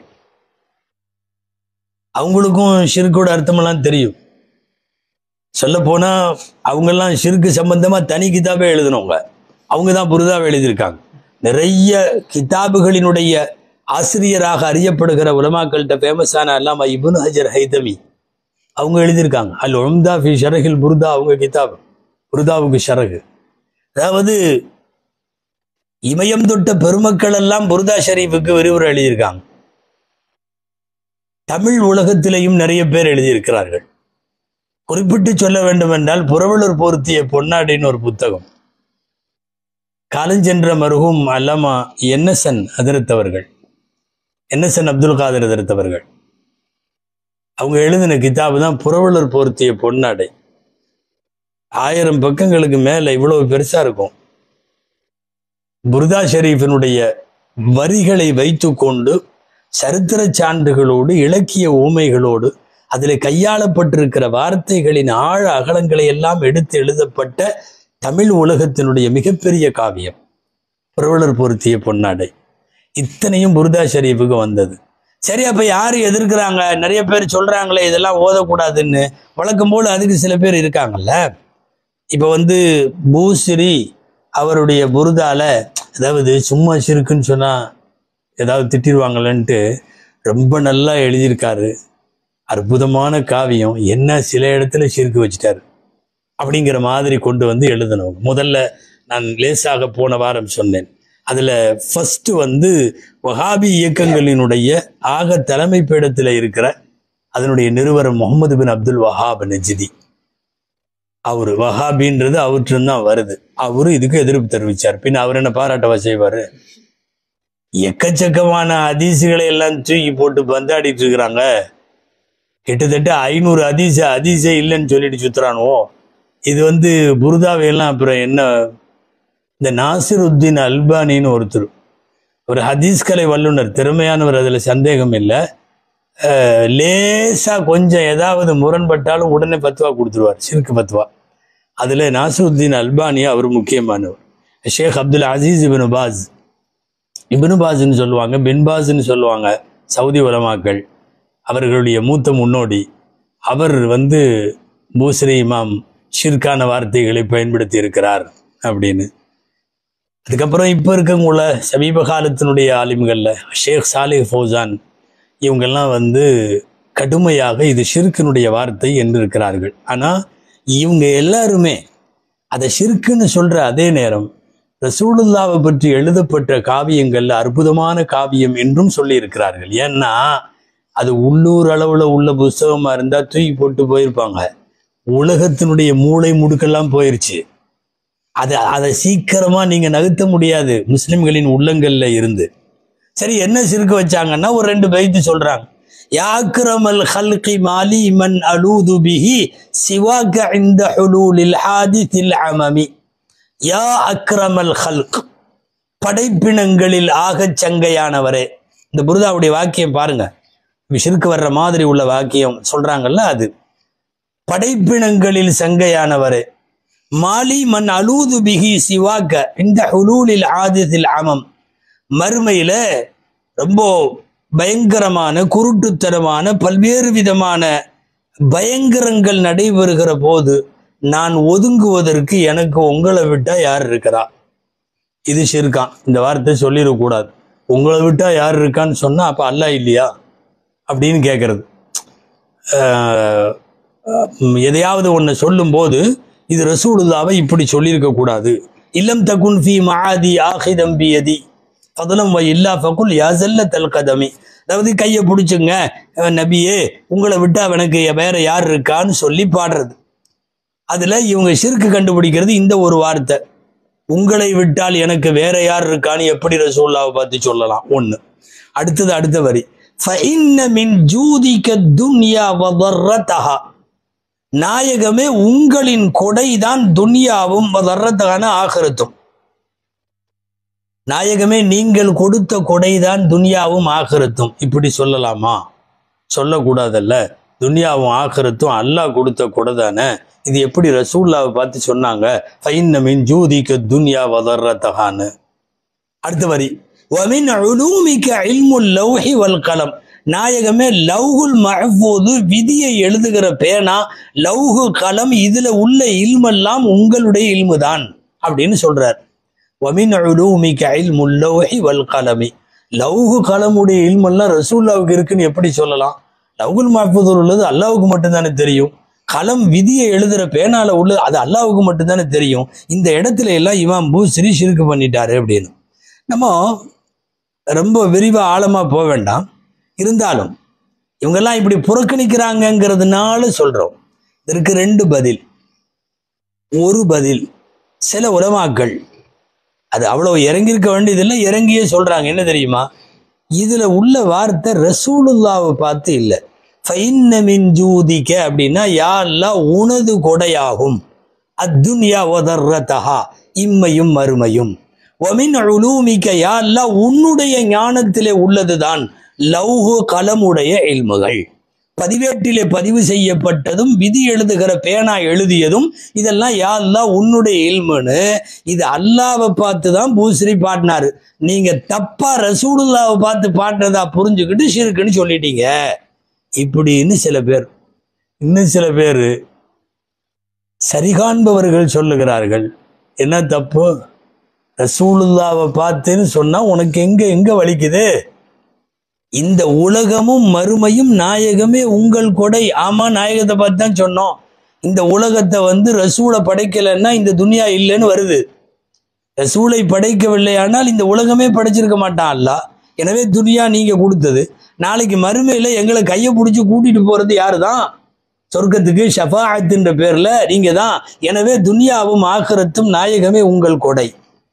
அவங்களுக்கும் ஷிர்கோட அர்த்தமெல்லாம் தெரியும் சொல்ல போனா அவங்கெல்லாம் ஷிர்கு சம்பந்தமா தனி கிதாபே எழுதினவங்க அவங்க தான் புரிதாவை எழுதியிருக்காங்க நிறைய கிதாபுகளினுடைய ஆசிரியராக அறியப்படுகிற உலமாக்கள்கிட்ட ஃபேமஸான அல்லாமா இபுன் ஹஜர் ஹைதமி அவங்க எழுதியிருக்காங்க அல் உம்தா ஃபி ஷரஹில் புர்தா அவங்க கிதாப் புர்தாவுக்கு ஷரகு அதாவது இமயம் தொட்ட பெருமக்கள் எல்லாம் புர்தா ஷரீஃபுக்கு விரிவுரை எழுதியிருக்காங்க தமிழ் உலகத்திலேயும் நிறைய பேர் எழுதியிருக்கிறார்கள் குறிப்பிட்டு சொல்ல வேண்டும் என்றால் புறவலூர் பொருத்திய பொன்னாடின்னு ஒரு புத்தகம் காலஞ்சென்ற மருகும் அல்லமா என்எஸ்என் அதிரத்தவர்கள் என்எஸ்என் அப்துல் காதர் அதிரத்தவர்கள் அவங்க எழுதின கிதாபு தான் புறவலூர் பொருத்திய பொன்னாடை ஆயிரம் பக்கங்களுக்கு மேல இவ்வளவு பெருசா இருக்கும் புர்தா ஷெரீஃபினுடைய வரிகளை வைத்துக்கொண்டு சரித்திர சான்றுகளோடு இலக்கிய ஊமைகளோடு அதில் கையாளப்பட்டிருக்கிற வார்த்தைகளின் ஆழ அகலங்களை எல்லாம் எடுத்து எழுதப்பட்ட தமிழ் உலகத்தினுடைய மிகப்பெரிய காவியம் புரவலர் பொருத்திய பொன்னாடை இத்தனையும் புர்தா ஷெரீஃபுக்கு வந்தது சரி அப்ப யாரு எதிர்க்கிறாங்க நிறைய பேர் சொல்றாங்களே இதெல்லாம் ஓதக்கூடாதுன்னு வழக்கம் போல அதுக்கு சில பேர் இருக்காங்கல்ல இப்ப வந்து பூசிரி அவருடைய புருதால அதாவது சும்மா சிறுக்குன்னு சொன்னா ஏதாவது திட்டிடுவாங்களேன்ட்டு ரொம்ப நல்லா எழுதியிருக்காரு அற்புதமான காவியம் என்ன சில இடத்துல சிறுக்கு வச்சுட்டாரு அப்படிங்கிற மாதிரி கொண்டு வந்து எழுதணும் முதல்ல நான் லேசாக போன வாரம் சொன்னேன் அதுல ஃபர்ஸ்ட் வந்து வஹாபி இயக்கங்களினுடைய ஆக தலைமை பீடத்தில் இருக்கிற அதனுடைய நிறுவனர் முகமது பின் அப்துல் வஹாப் நஜிதி அவரு வஹாபின்றது அவற்றும் தான் வருது அவரு இதுக்கு எதிர்ப்பு தெரிவிச்சார் பின் அவர் என்ன பாராட்டவா செய்வாரு எக்கச்சக்கமான அதிசுகளை எல்லாம் தூக்கி போட்டு பந்தாடிட்டு இருக்கிறாங்க கிட்டத்தட்ட ஐநூறு அதிச அதிச இல்லைன்னு சொல்லிட்டு சுத்துறானுவோ இது வந்து புருதாவை எல்லாம் அப்புறம் என்ன இந்த நாசிருத்தீன் அல்பானின்னு ஒருத்தர் ஒரு ஹதீஸ் கலை வல்லுனர் திறமையானவர் அதில் சந்தேகம் இல்லை அஹ், லேசா கொஞ்சம் ஏதாவது முரண்பட்டாலும் உடனே பத்துவா கொடுத்துருவார் சிறுக்கு பத்துவா அதில் நாசிருத்தீன் அல்பானி அவர் முக்கியமானவர் Sheikh Abdul Aziz ibn Baz ibn பாஸ்ன்னு சொல்லுவாங்க பின்பாஸ்ன்னு சொல்லுவாங்க சவுதி உலமாக்கள் அவர்களுடைய மூத்த முன்னோடி அவர் வந்து பூசரி இமாம் ஷிர்கான வார்த்தைகளை பயன்படுத்தி இருக்கிறார் அப்படின்னு அதுக்கப்புறம் இப்போ இருக்கவங்கள சமீப காலத்தினுடைய ஆலிம்கள்ல ஷேக் சாலிஹ் ஃபௌசான் இவங்கெல்லாம் வந்து கடுமையாக இது ஷிர்கினுடைய வார்த்தை என்று இருக்கிறார்கள் ஆனால் இவங்க எல்லாருமே அதை ஷிர்க்குன்னு சொல்ற அதே நேரம் ரசூலுல்லாவை பற்றி எழுதப்பட்ட காவியங்கள்ல அற்புதமான காவியம் என்றும் சொல்லி இருக்கிறார்கள் ஏன்னா அது உள்ளூர் அளவுல உள்ள புஸ்தகமா இருந்தா தூக்கி போட்டு போயிருப்பாங்க உலகத்தினுடைய மூளை முடுக்கெல்லாம் போயிருச்சு அது அதை சீக்கிரமா நீங்க நகர்த்த முடியாது முஸ்லிம்களின் உள்ளங்கள்ல இருந்து சரி என்ன சிறுக்க வச்சாங்கன்னா ஒரு ரெண்டு பைத்து சொல்றாங்க யாக்ரமல் ஹல்கி மாலி மன் அலூது பிஹி சிவாக இந்த ஹுலூலில் ஹாதித்தில் அமமி யா அக்ரமல் ஹல்க் படைப்பினங்களில் ஆகச் சங்கையானவரே இந்த புருதாவுடைய வாக்கியம் பாருங்க விசிறுக்கு வர்ற மாதிரி உள்ள வாக்கியம் சொல்றாங்கல்ல அது படைப்பினங்களில் சங்கையானவரே மாலி மன் அலூது பிஹி சிவாக்க இந்த ஹுலூலில் ஆதித்தில் அமம் மறுமையில ரொம்ப பயங்கரமான குருட்டுத்தனமான பல்வேறு விதமான பயங்கரங்கள் நடைபெறுகிற போது நான் ஒதுங்குவதற்கு எனக்கு உங்களை விட்டா யார் இருக்கிறா இது ஷிர்கான் இந்த வார்த்தை சொல்லிடக்கூடாது உங்களை விட்டா யார் இருக்கான்னு சொன்னா அப்ப அல்லாஹ் இல்லையா அப்படின்னு கேட்கறது ஆஹ் உம் எதையாவது ஒன்று சொல்லும்போது இது ரசூலுல்லாவை இப்படி சொல்லியிருக்க கூடாது இல்லம் தகுன் ஃபி மஆதி ஆஹிதம் பியதி ஃபதுலம் வ இல்லா ஃபகுல் யாசல்ல தல் கதமி அதாவது கையை பிடிச்சுங்க அஹ் நபியே உங்களை விட்டா எனக்கு வேற யார் இருக்கான்னு சொல்லி பாடுறது அதுல இவங்க சிறுக்கு கண்டுபிடிக்கிறது இந்த ஒரு வார்த்தை உங்களை விட்டால் எனக்கு வேற யார் இருக்கான்னு எப்படி ரசூல்லாவை பார்த்து சொல்லலாம் ஒண்ணு அடுத்தது அடுத்த வரி فَإِنَّ مِنْ جُودِكَ الدُّنْيَا وَضَرَّتَهَا நாயகமே உங்களின் கொடைதான் துன்யாவும் வர்றதுக்கான ஆகரத்தும் நாயகமே நீங்கள் கொடுத்த கொடைதான் துன்யாவும் ஆகரத்தும் இப்படி சொல்லலாமா சொல்லக்கூடாதல்ல துன்யாவும் ஆகரத்தும் அல்லாஹ் கொடுத்த கொடை தானே இது எப்படி ரசூல்லாவை பார்த்து சொன்னாங்க ஃபைன்ன மின் ஜூதிக்க துன்யா வதர்றத்தகான்னு அடுத்த வரி வமின் உலூமிக்க இல்முல் லௌஹி வல் கலம் நாயகமே லவ்ஹுல் மஹ்பூது விதியை எழுதுகிற பேனா லவ்ஹு கலம் இதுல உள்ள இல்மெல்லாம் உங்களுடைய இல்முதான் அப்படின்னு சொல்றார் வமின் உலூமிக்க இல்முல் லௌஹி வல் கலமி லவ்ஹு கலமுடைய இல்மெல்லாம் ரசூல்லாவுக்கு இருக்குன்னு எப்படி சொல்லலாம் லவ்ஹுல் மஹ்பூதில் உள்ளது அல்லாவுக்கு மட்டும்தானே தெரியும் கலம் விதியை எழுதுற பேனால உள்ளது அது அல்லாவுக்கு மட்டும்தானே தெரியும் இந்த இடத்துல எல்லாம் இமாம் பூஸ்ரீ ஷிருக்கு பண்ணிட்டாரு அப்படின்னு நம்ம ரொம்ப விரிவா ஆழமா போக வேண்டாம் இருந்தாலும் இவங்கெல்லாம் இப்படி புறக்கணிக்கிறாங்கங்கிறதுனால சொல்றோம் இதற்கு ரெண்டு பதில் ஒரு பதில் சில உலமாக்கள் அது அவ்வளவு இறங்கியிருக்க வேண்டியதில்லை இறங்கியே சொல்றாங்க என்ன தெரியுமா இதுல உள்ள வார்த்தை ரசூலுல்லாவை பார்த்து இல்லை ஃபைன்னமின் ஜூதிக்க அப்படின்னா யா அல்லாஹ் உனது கொடையாகும் அத்துன்யா ஒதர்ரதஹா இம்மையும் மறுமையும் ஒமின் உலூமிக்க யா அல்லாஹ் உன்னுடைய ஞானத்திலே உள்ளதுதான் லௌஹு கலமுடைய இல்முகள் பதிவேட்டிலே பதிவு செய்யப்பட்டதும் விதி எழுதுகிற பேனா எழுதியதும் இதெல்லாம் யா அல்லாஹ் உன்னுடைய இல்முன்னு இது அல்லாவை பார்த்து தான் பூஸ்ரீ பாடினாரு நீங்க தப்பா ரசூலுல்லாவை பார்த்து பாடினதா புரிஞ்சுக்கிட்டு ஷிருக்குன்னு சொல்லிட்டீங்க இப்படின்னு சில பேர் இன்னும் சில பேர் சரிகாண்பவர்கள் சொல்லுகிறார்கள் என்ன தப்பு ரசூலுல்லாவை பார்த்துன்னு சொன்னா உனக்கு எங்க எங்க வலிக்குது இந்த உலகமும் மறுமையும் நாயகமே உங்கள் கொடை ஆமா நாயகத்தை பார்த்து தான் சொன்னோம் இந்த உலகத்தை வந்து ரசூலை படைக்கலைன்னா இந்த துனியா இல்லைன்னு வருது ரசூலை படைக்கவில்லையானால் இந்த உலகமே படைச்சிருக்க மாட்டான் அல்ல எனவே துனியா நீங்க கொடுத்தது நாளைக்கு மறுமையில எங்களை கையை பிடிச்சி கூட்டிட்டு போறது யாரு தான் சொர்க்கத்துக்கு ஷஃபாஅத்துன்ற பேர்ல நீங்க தான் எனவே துனியாவும் ஆखरத்தும் நாயகமே உங்கள் கொடை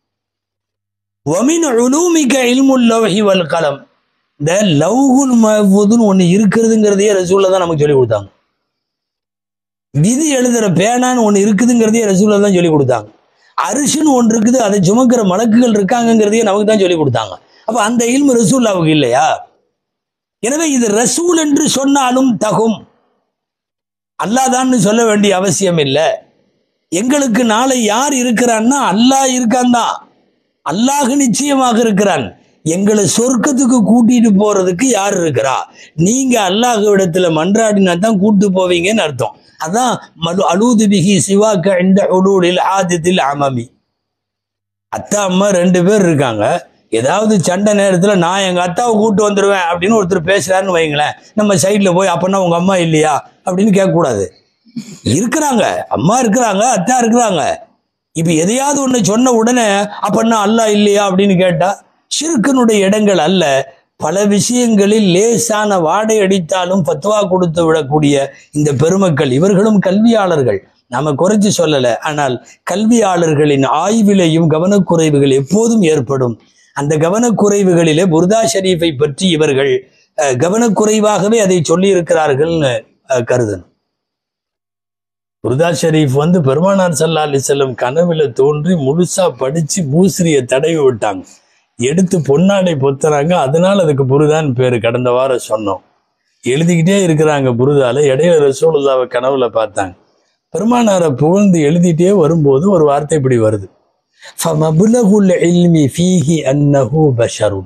வமின் உலூமிக்க இல்முல் லவ்ஹி வல் கலம் இந்த லவ்ஹுல் மஹ்ஃபூதுன்னு ஒண்ணு இருக்கிறதுங்கிறதையே ரசூல்ல தான் நமக்கு சொல்லி கொடுத்தாங்க விதி எழுதுற பேனான்னு ஒண்ணு இருக்குதுங்கிறதையே ரசூல்ல தான் சொல்லி கொடுத்தாங்க அரிசுன்னு ஒன்று இருக்குது அதை சுமக்கிற மலக்குகள் இருக்காங்கங்கிறதையே நமக்கு தான் சொல்லி கொடுத்தாங்க அப்ப அந்த இல்மு ரசூல்லாவுக்கு இல்லையா எனவே இது ரசூல் என்று சொன்னாலும் தகும் அல்லாதான்னு சொல்ல வேண்டிய அவசியம் இல்லை எங்களுக்கு நாளை யார் இருக்கிறான்னா அல்லாஹ் இருக்கான் தான் அல்லாஹ் நிச்சயமாக இருக்கிறான் எங்களை சொர்க்கத்துக்கு கூட்டிட்டு போறதுக்கு யார் இருக்கிறா நீங்க அல்லாஹ் இடத்துல மன்றாடினா தான் கூட்டு போவீங்கன்னு அர்த்தம் அதான் மலு அலூது பிகி சிவாக்க இந்த உலூலில் ஆதித்தில் அமமி அத்தா அம்மா ரெண்டு பேர் இருக்காங்க ஏதாவது சண்டை நேரத்துல நான் எங்க அத்தாவை கூட்டு வந்துடுவேன் அப்படின்னு ஒருத்தர் பேசுறாருன்னு வைங்களேன் நம்ம சைட்ல போய் அப்பன்னா உங்க அம்மா இல்லையா அப்படின்னு கேட்கக்கூடாது இருக்கிறாங்க அம்மா இருக்கிறாங்க அத்தா இருக்கிறாங்க இப்ப எதையாவது ஒண்ணு சொன்ன உடனே அப்பன்னா அல்லாஹ் இல்லையா அப்படின்னு கேட்டா ஷிர்கனுடைய இடங்கள் அல்ல பல விஷயங்களில் லேசான வாடை அடித்தாலும் பத்துவா கொடுத்து விடக்கூடிய இந்த பெருமக்கள் இவர்களும் கல்வியாளர்கள் நாம குறைச்சு சொல்லல ஆனால் கல்வியாளர்களின் ஆய்விலையும் கவனக்குறைவுகள் எப்போதும் ஏற்படும் அந்த கவனக்குறைவுகளிலே புர்தா ஷரீஃபை பற்றி இவர்கள் அஹ், கவனக்குறைவாகவே அதை சொல்லி இருக்கிறார்கள்னு அஹ், கருதணும் புர்தா ஷரீஃப் வந்து பெருமானார் சல்லா அலிசல்லம் கனவுல தோன்றி முழுசா படிச்சு பூசரிய தடவி விட்டாங்க எடுத்து பொன்னாடை பொத்துறாங்க அதனால அதுக்கு புருதான்னு பேரு கடந்த வாரம் சொன்னோம் எழுதிக்கிட்டே இருக்கிறாங்க புருதால இடையில ரசூலுல்லாவை கனவுல பார்த்தாங்க பெருமானாரை புகழ்ந்து எழுதிட்டே வரும்போது ஒரு வார்த்தை இப்படி வருது ஃபமபுலகுல் இல்மி ஃபீஹி அன்னஹு பஷருன்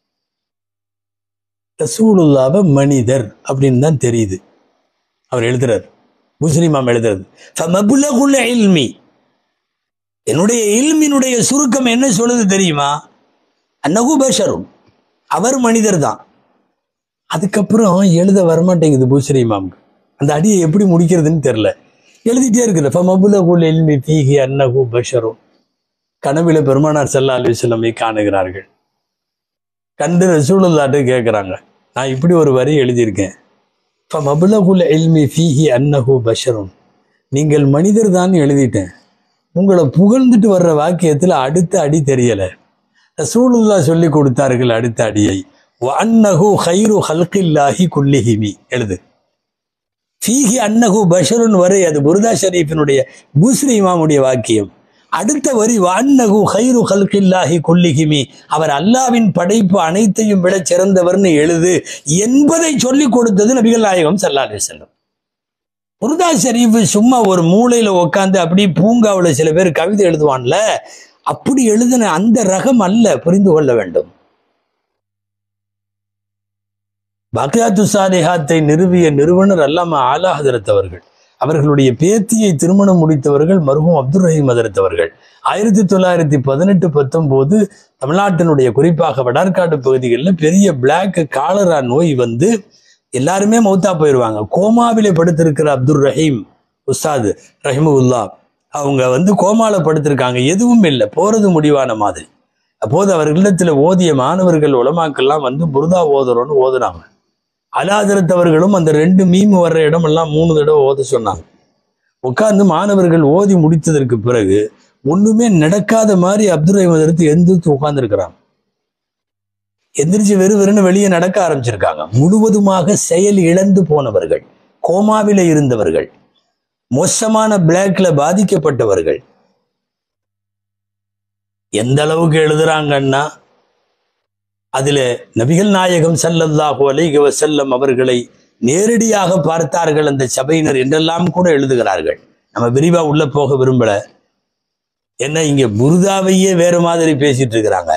ரசூலுல்லாவை மனிதர் அப்படின்னு தான் தெரியுது அவர் எழுதுறார் முஸ்லிமாம் எழுதுறது ஃபமபுலகுல் இல்மி என்னுடைய இல்மினுடைய சுருக்கம் என்ன சொல்லுது தெரியுமா அன்னகு பஷரும் அவர் மனிதர் தான் அதுக்கப்புறம் எழுத வரமாட்டேங்குது பூசரி இமாமுக்கு அந்த அடியை எப்படி முடிக்கிறதுன்னு தெரியல எழுதிட்டே இருக்குது ஃபமபுலகுல் இல்மி ஃபீஹி அன்னகு பஷரும் கனவில பெருமானார் ஸல்லல்லாஹு அலைஹி வஸல்லமை காணுகிறார்கள் கண்டு ரசூலுல்லாட்டு கேட்குறாங்க நான் இப்படி ஒரு வரி எழுதியிருக்கேன் ஃபமபுலகுல் இல்மி ஃபீஹி அன்னஹு பஷரும் நீங்கள் மனிதர் தான் எழுதிட்டேன் உங்களை புகழ்ந்துட்டு வர்ற வாக்கியத்தில் அடுத்த அடி தெரியல ரசூலுல்லா சொல்லி கொடுத்தார்கள் அடுத்த அடியை அன்னஹு ஹைரு ஹல்கில்லாஹி குல்லிஹிமி எழுது ஃபீஹி அன்னஹு பஷருன் வரை அது புர்தா ஷரீஃபினுடைய பூஸ்ரி இமாமுடைய வாக்கியம் அடுத்த வரி வான்னகு ஹைரு ஹல்கில்லாஹி குல்லிஹிமி அவர் அல்லாவின் படைப்பு அனைத்தையும் விட சிறந்தவர்னு எழுது என்பதை சொல்லி கொடுத்தது நபிகள் நாயகம் ஸல்லல்லாஹு அலைஹி வஸல்லம் புர்தா ஷரீஃப் சும்மா ஒரு மூலையில உட்காந்து அப்படி பூங்காவுல சில பேர் கவிதை எழுதுவான்ல அப்படி எழுதின அந்த ரகம் அல்ல புரிந்து கொள்ள வேண்டும் பக்யாத்து சாலிஹாத்தை நிறுவிய நிறுவனர் அல்லாம ஆலா ஹதரத் அவர்கள் அவர்களுடைய பேத்தியை திருமணம் முடித்தவர்கள் மருகும் அப்துல் ரஹீம் ஹதரத் அவர்கள் ஆயிரத்தி தொள்ளாயிரத்தி பதினெட்டு பத்தொன்பது தமிழ்நாட்டினுடைய குறிப்பாக வடார்காடு பகுதிகளில் பெரிய பிளாக் காலரா நோய் வந்து எல்லாருமே மௌத்தா போயிடுவாங்க கோமாவிலே படுத்திருக்கிற அப்துல் ரஹீம் உஸ்தாது ரஹிமுல்லா அவங்க வந்து கோமால படுத்திருக்காங்க எதுவும் இல்லை போறது முடிவான மாதிரி அப்போது அவர்களிடத்தில் ஓதிய மாணவர்கள் உலமாக்கெல்லாம் வந்து புருதா ஓதுறோன்னு ஓதுனாங்க அலாதரத்தவர்களும் அந்த ரெண்டு மீம் வர்ற இடமெல்லாம் மூணு தடவை ஓத சொன்னாங்க உட்கார்ந்து மாணவர்கள் ஓதி முடித்ததற்கு பிறகு ஒண்ணுமே நடக்காத மாதிரி அப்துல் ரஹீம் எடுத்து எந்திரிச்சு உட்கார்ந்துருக்கிறான் எந்திரிச்சு வெறு வெறுன்னு வெளியே நடக்க ஆரம்பிச்சிருக்காங்க முழுவதுமாக செயல் இழந்து போனவர்கள் கோமாவில இருந்தவர்கள் மோசமான பிளாக்ல பாதிக்கப்பட்டவர்கள் எந்த அளவுக்கு எழுதுறாங்கன்னா அதுல நபிகள் நாயகம் ஸல்லல்லாஹு அலைஹி வஸல்லம் அவர்களை நேரடியாக பார்த்தார்கள் அந்த சபையினர் என்றெல்லாம் கூட எழுதுகிறார்கள் நம்ம விரிவா உள்ள போக விரும்பல என்ன இங்க புருதாவையே வேற மாதிரி பேசிட்டு இருக்கிறாங்க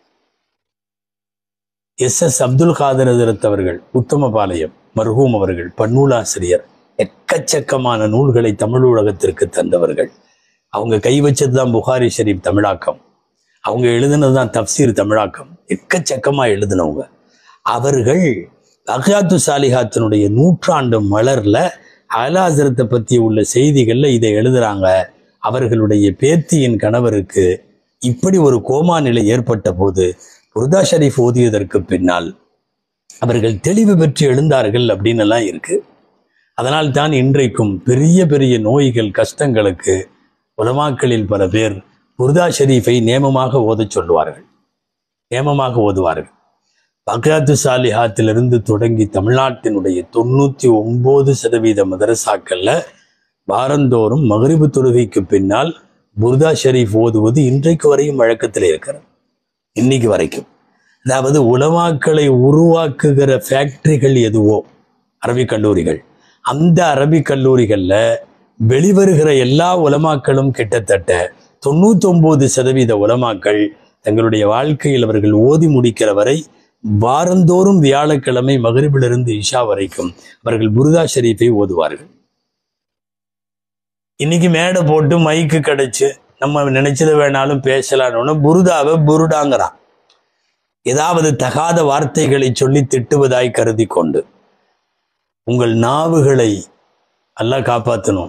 எஸ் எஸ் அப்துல் காதர் ஹஜரத் அவர்கள் உத்தமபாளையம் மர்ஹூம் அவர்கள் பன்னூலாசிரியர் எக்கச்சக்கமான நூல்களை தமிழ் உலகத்திற்கு தந்தவர்கள் அவங்க கை வச்சதுதான் புகாரி ஷரீப் தமிழாக்கம் அவங்க எழுதுனதுதான் தப்சீர் தமிழாக்கம் எக்கச்சக்கமா எழுதினவங்க அவர்கள் அஹாத்து சாலிஹாத்தினுடைய நூற்றாண்டு மலர்ல அலாசரத்தை பத்தி உள்ள செய்திகள்ல இதை எழுதுறாங்க அவர்களுடைய பேத்தியின் கணவருக்கு இப்படி ஒரு கோமா நிலை ஏற்பட்ட போது புர்தா ஷரீஃப் ஓதியதற்கு பின்னால் அவர்கள் தெளிவு பெற்று எழுந்தார்கள் அப்படின்னு எல்லாம் இருக்கு அதனால் தான் இன்றைக்கும் பெரிய பெரிய நோய்கள் கஷ்டங்களுக்கு உலமாக்களில் பல பேர் புர்தா ஷரீஃபை நேமமாக ஓதச் சொல்லுவார்கள் நேமமாக ஓதுவார்கள் பக்ராத்து சாலிஹாத்திலிருந்து தொடங்கி தமிழ்நாட்டினுடைய தொண்ணூத்தி ஒன்பது சதவீத மதரசாக்கள்ல வாரந்தோறும் மகரிபு தொழுகைக்கு பின்னால் புர்தா ஷரீஃப் ஓதுவது இன்றைக்கு வரையும் வழக்கத்தில் இருக்கிறது இன்னைக்கு வரைக்கும் அதாவது உலமாக்களை உருவாக்குகிற ஃபேக்டரிகள் எதுவோ அரபிக் கல்லூரிகள் அந்த அரபிக் கல்லூரிகள்ல வெளிவருகிற எல்லா உலமாக்களும் கிட்டத்தட்ட தொண்ணூத்தொன்பது சதவீத உலமாக்கள் தங்களுடைய வாழ்க்கையில் அவர்கள் ஓதி முடிக்கிற வரை வாரந்தோறும் வியாழக்கிழமை மகரிபிலிருந்து இஷா வரைக்கும் அவர்கள் புருதா ஷரீஃபை ஓதுவார்கள் இன்னைக்கு மேடை போட்டு மைக்கு கிடைச்சு நம்ம நினைச்சதை வேணாலும் பேசலாம்னு புருதாவை புருடாங்கிறான் ஏதாவது தகாத வார்த்தைகளை சொல்லி திட்டுவதாய் கருதி கொண்டு உங்கள் நாவுகளை அல்லாஹ் காப்பாற்றணும்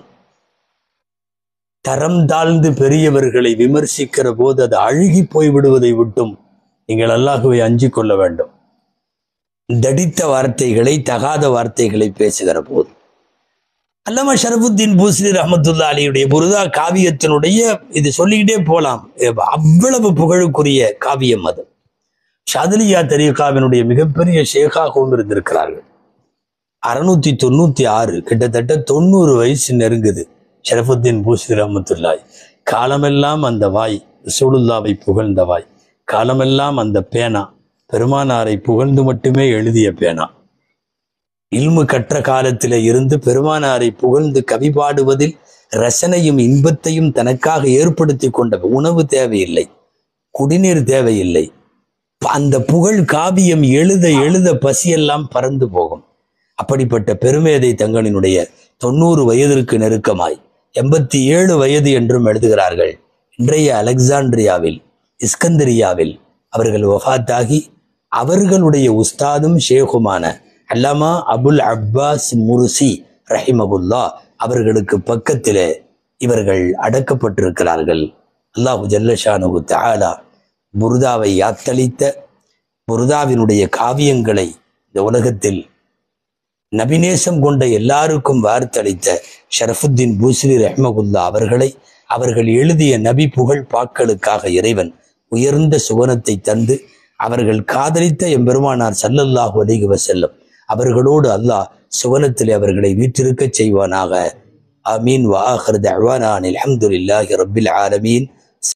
தரம் தாழ்ந்து பெரியவர்களை விமர்சிக்கிற போது அது அழுகி போய்விடுவதை விட்டும் நீங்கள் அல்லாஹுவை அஞ்சிக் கொள்ள வேண்டும் தடித்த வார்த்தைகளை தகாத வார்த்தைகளை பேசுகிற போது அல்லாம ஷரபுத்தீன் பூஸ்ரி ரஹமத்துல்லா அலியுடைய புருதா காவியத்தினுடைய இது சொல்லிக்கிட்டே போலாம் அவ்வளவு புகழுக்குரிய காவியம் அது ஷாதலியா தரீகாவினுடைய மிகப்பெரிய ஷேகாகவும் இருந்திருக்கிறார்கள் அறுநூத்தி தொண்ணூத்தி ஆறு கிட்டத்தட்ட தொண்ணூறு வயசு நெருங்குது ஷரஃபுத்தீன் பூஸ்ரி ரஹமத்துல்லாய் காலமெல்லாம் அந்த வாய் ரசூலுல்லாவை புகழ்ந்த வாய் காலமெல்லாம் அந்த பேனா பெருமானாரை புகழ்ந்து மட்டுமே எழுதிய பேனா இல்மு கற்ற காலத்திலே இருந்து பெருமானாரை புகழ்ந்து கவி பாடுவதில் ரசனையும் இன்பத்தையும் தனக்காக ஏற்படுத்தி கொண்ட உணவு தேவையில்லை குடிநீர் தேவையில்லை அந்த புகழ் காவியம் எழுத எழுத பசியெல்லாம் பறந்து போகும் அப்படிப்பட்ட பெருமேதை தங்களினுடைய தொண்ணூறு வயதிற்கு நெருக்கமாய் எண்பத்தி ஏழு வயது என்றும் எழுதுகிறார்கள் இன்றைய அலெக்சாண்ட்ரியாவில் இஸ்கந்தரியாவில் அவர்கள் வஃத்தாகி அவர்களுடைய உஸ்தாதும் ஷேகுமான அல்லாமா அபுல் அப்பாஸ் முருசி ரஹிமபுல்லா அவர்களுக்கு பக்கத்திலே இவர்கள் அடக்கப்பட்டிருக்கிறார்கள் அல்லாஹு ஜல்லஷானு தாலா புருதாவை யாத்தளித்த புருதாவினுடைய காவியங்களை இந்த உலகத்தில் நபிநேசம் கொண்ட எல்லாருக்கும் வார்த்தளித்த ஷரஃபுத்தீன் பூஸ்ரி ரஹ்மகுல்லா அவர்களை அவர்கள் எழுதிய நபி புகழ் பாக்களுக்காக இறைவன் உயர்ந்த சுவனத்தை தந்து அவர்கள் காதலித்த எம்பெருமானார் சல்லல்லாஹு அலைஹி வஸல்லம் அவர்களோடு அல்லாஹ் சுவனத்திலே அவர்களை வீற்றிருக்கச் செய்வானாக ஆமீன் வாஹர் தஅவானா அல்ஹம்துலில்லாஹி ரப்பில் ஆலமீன்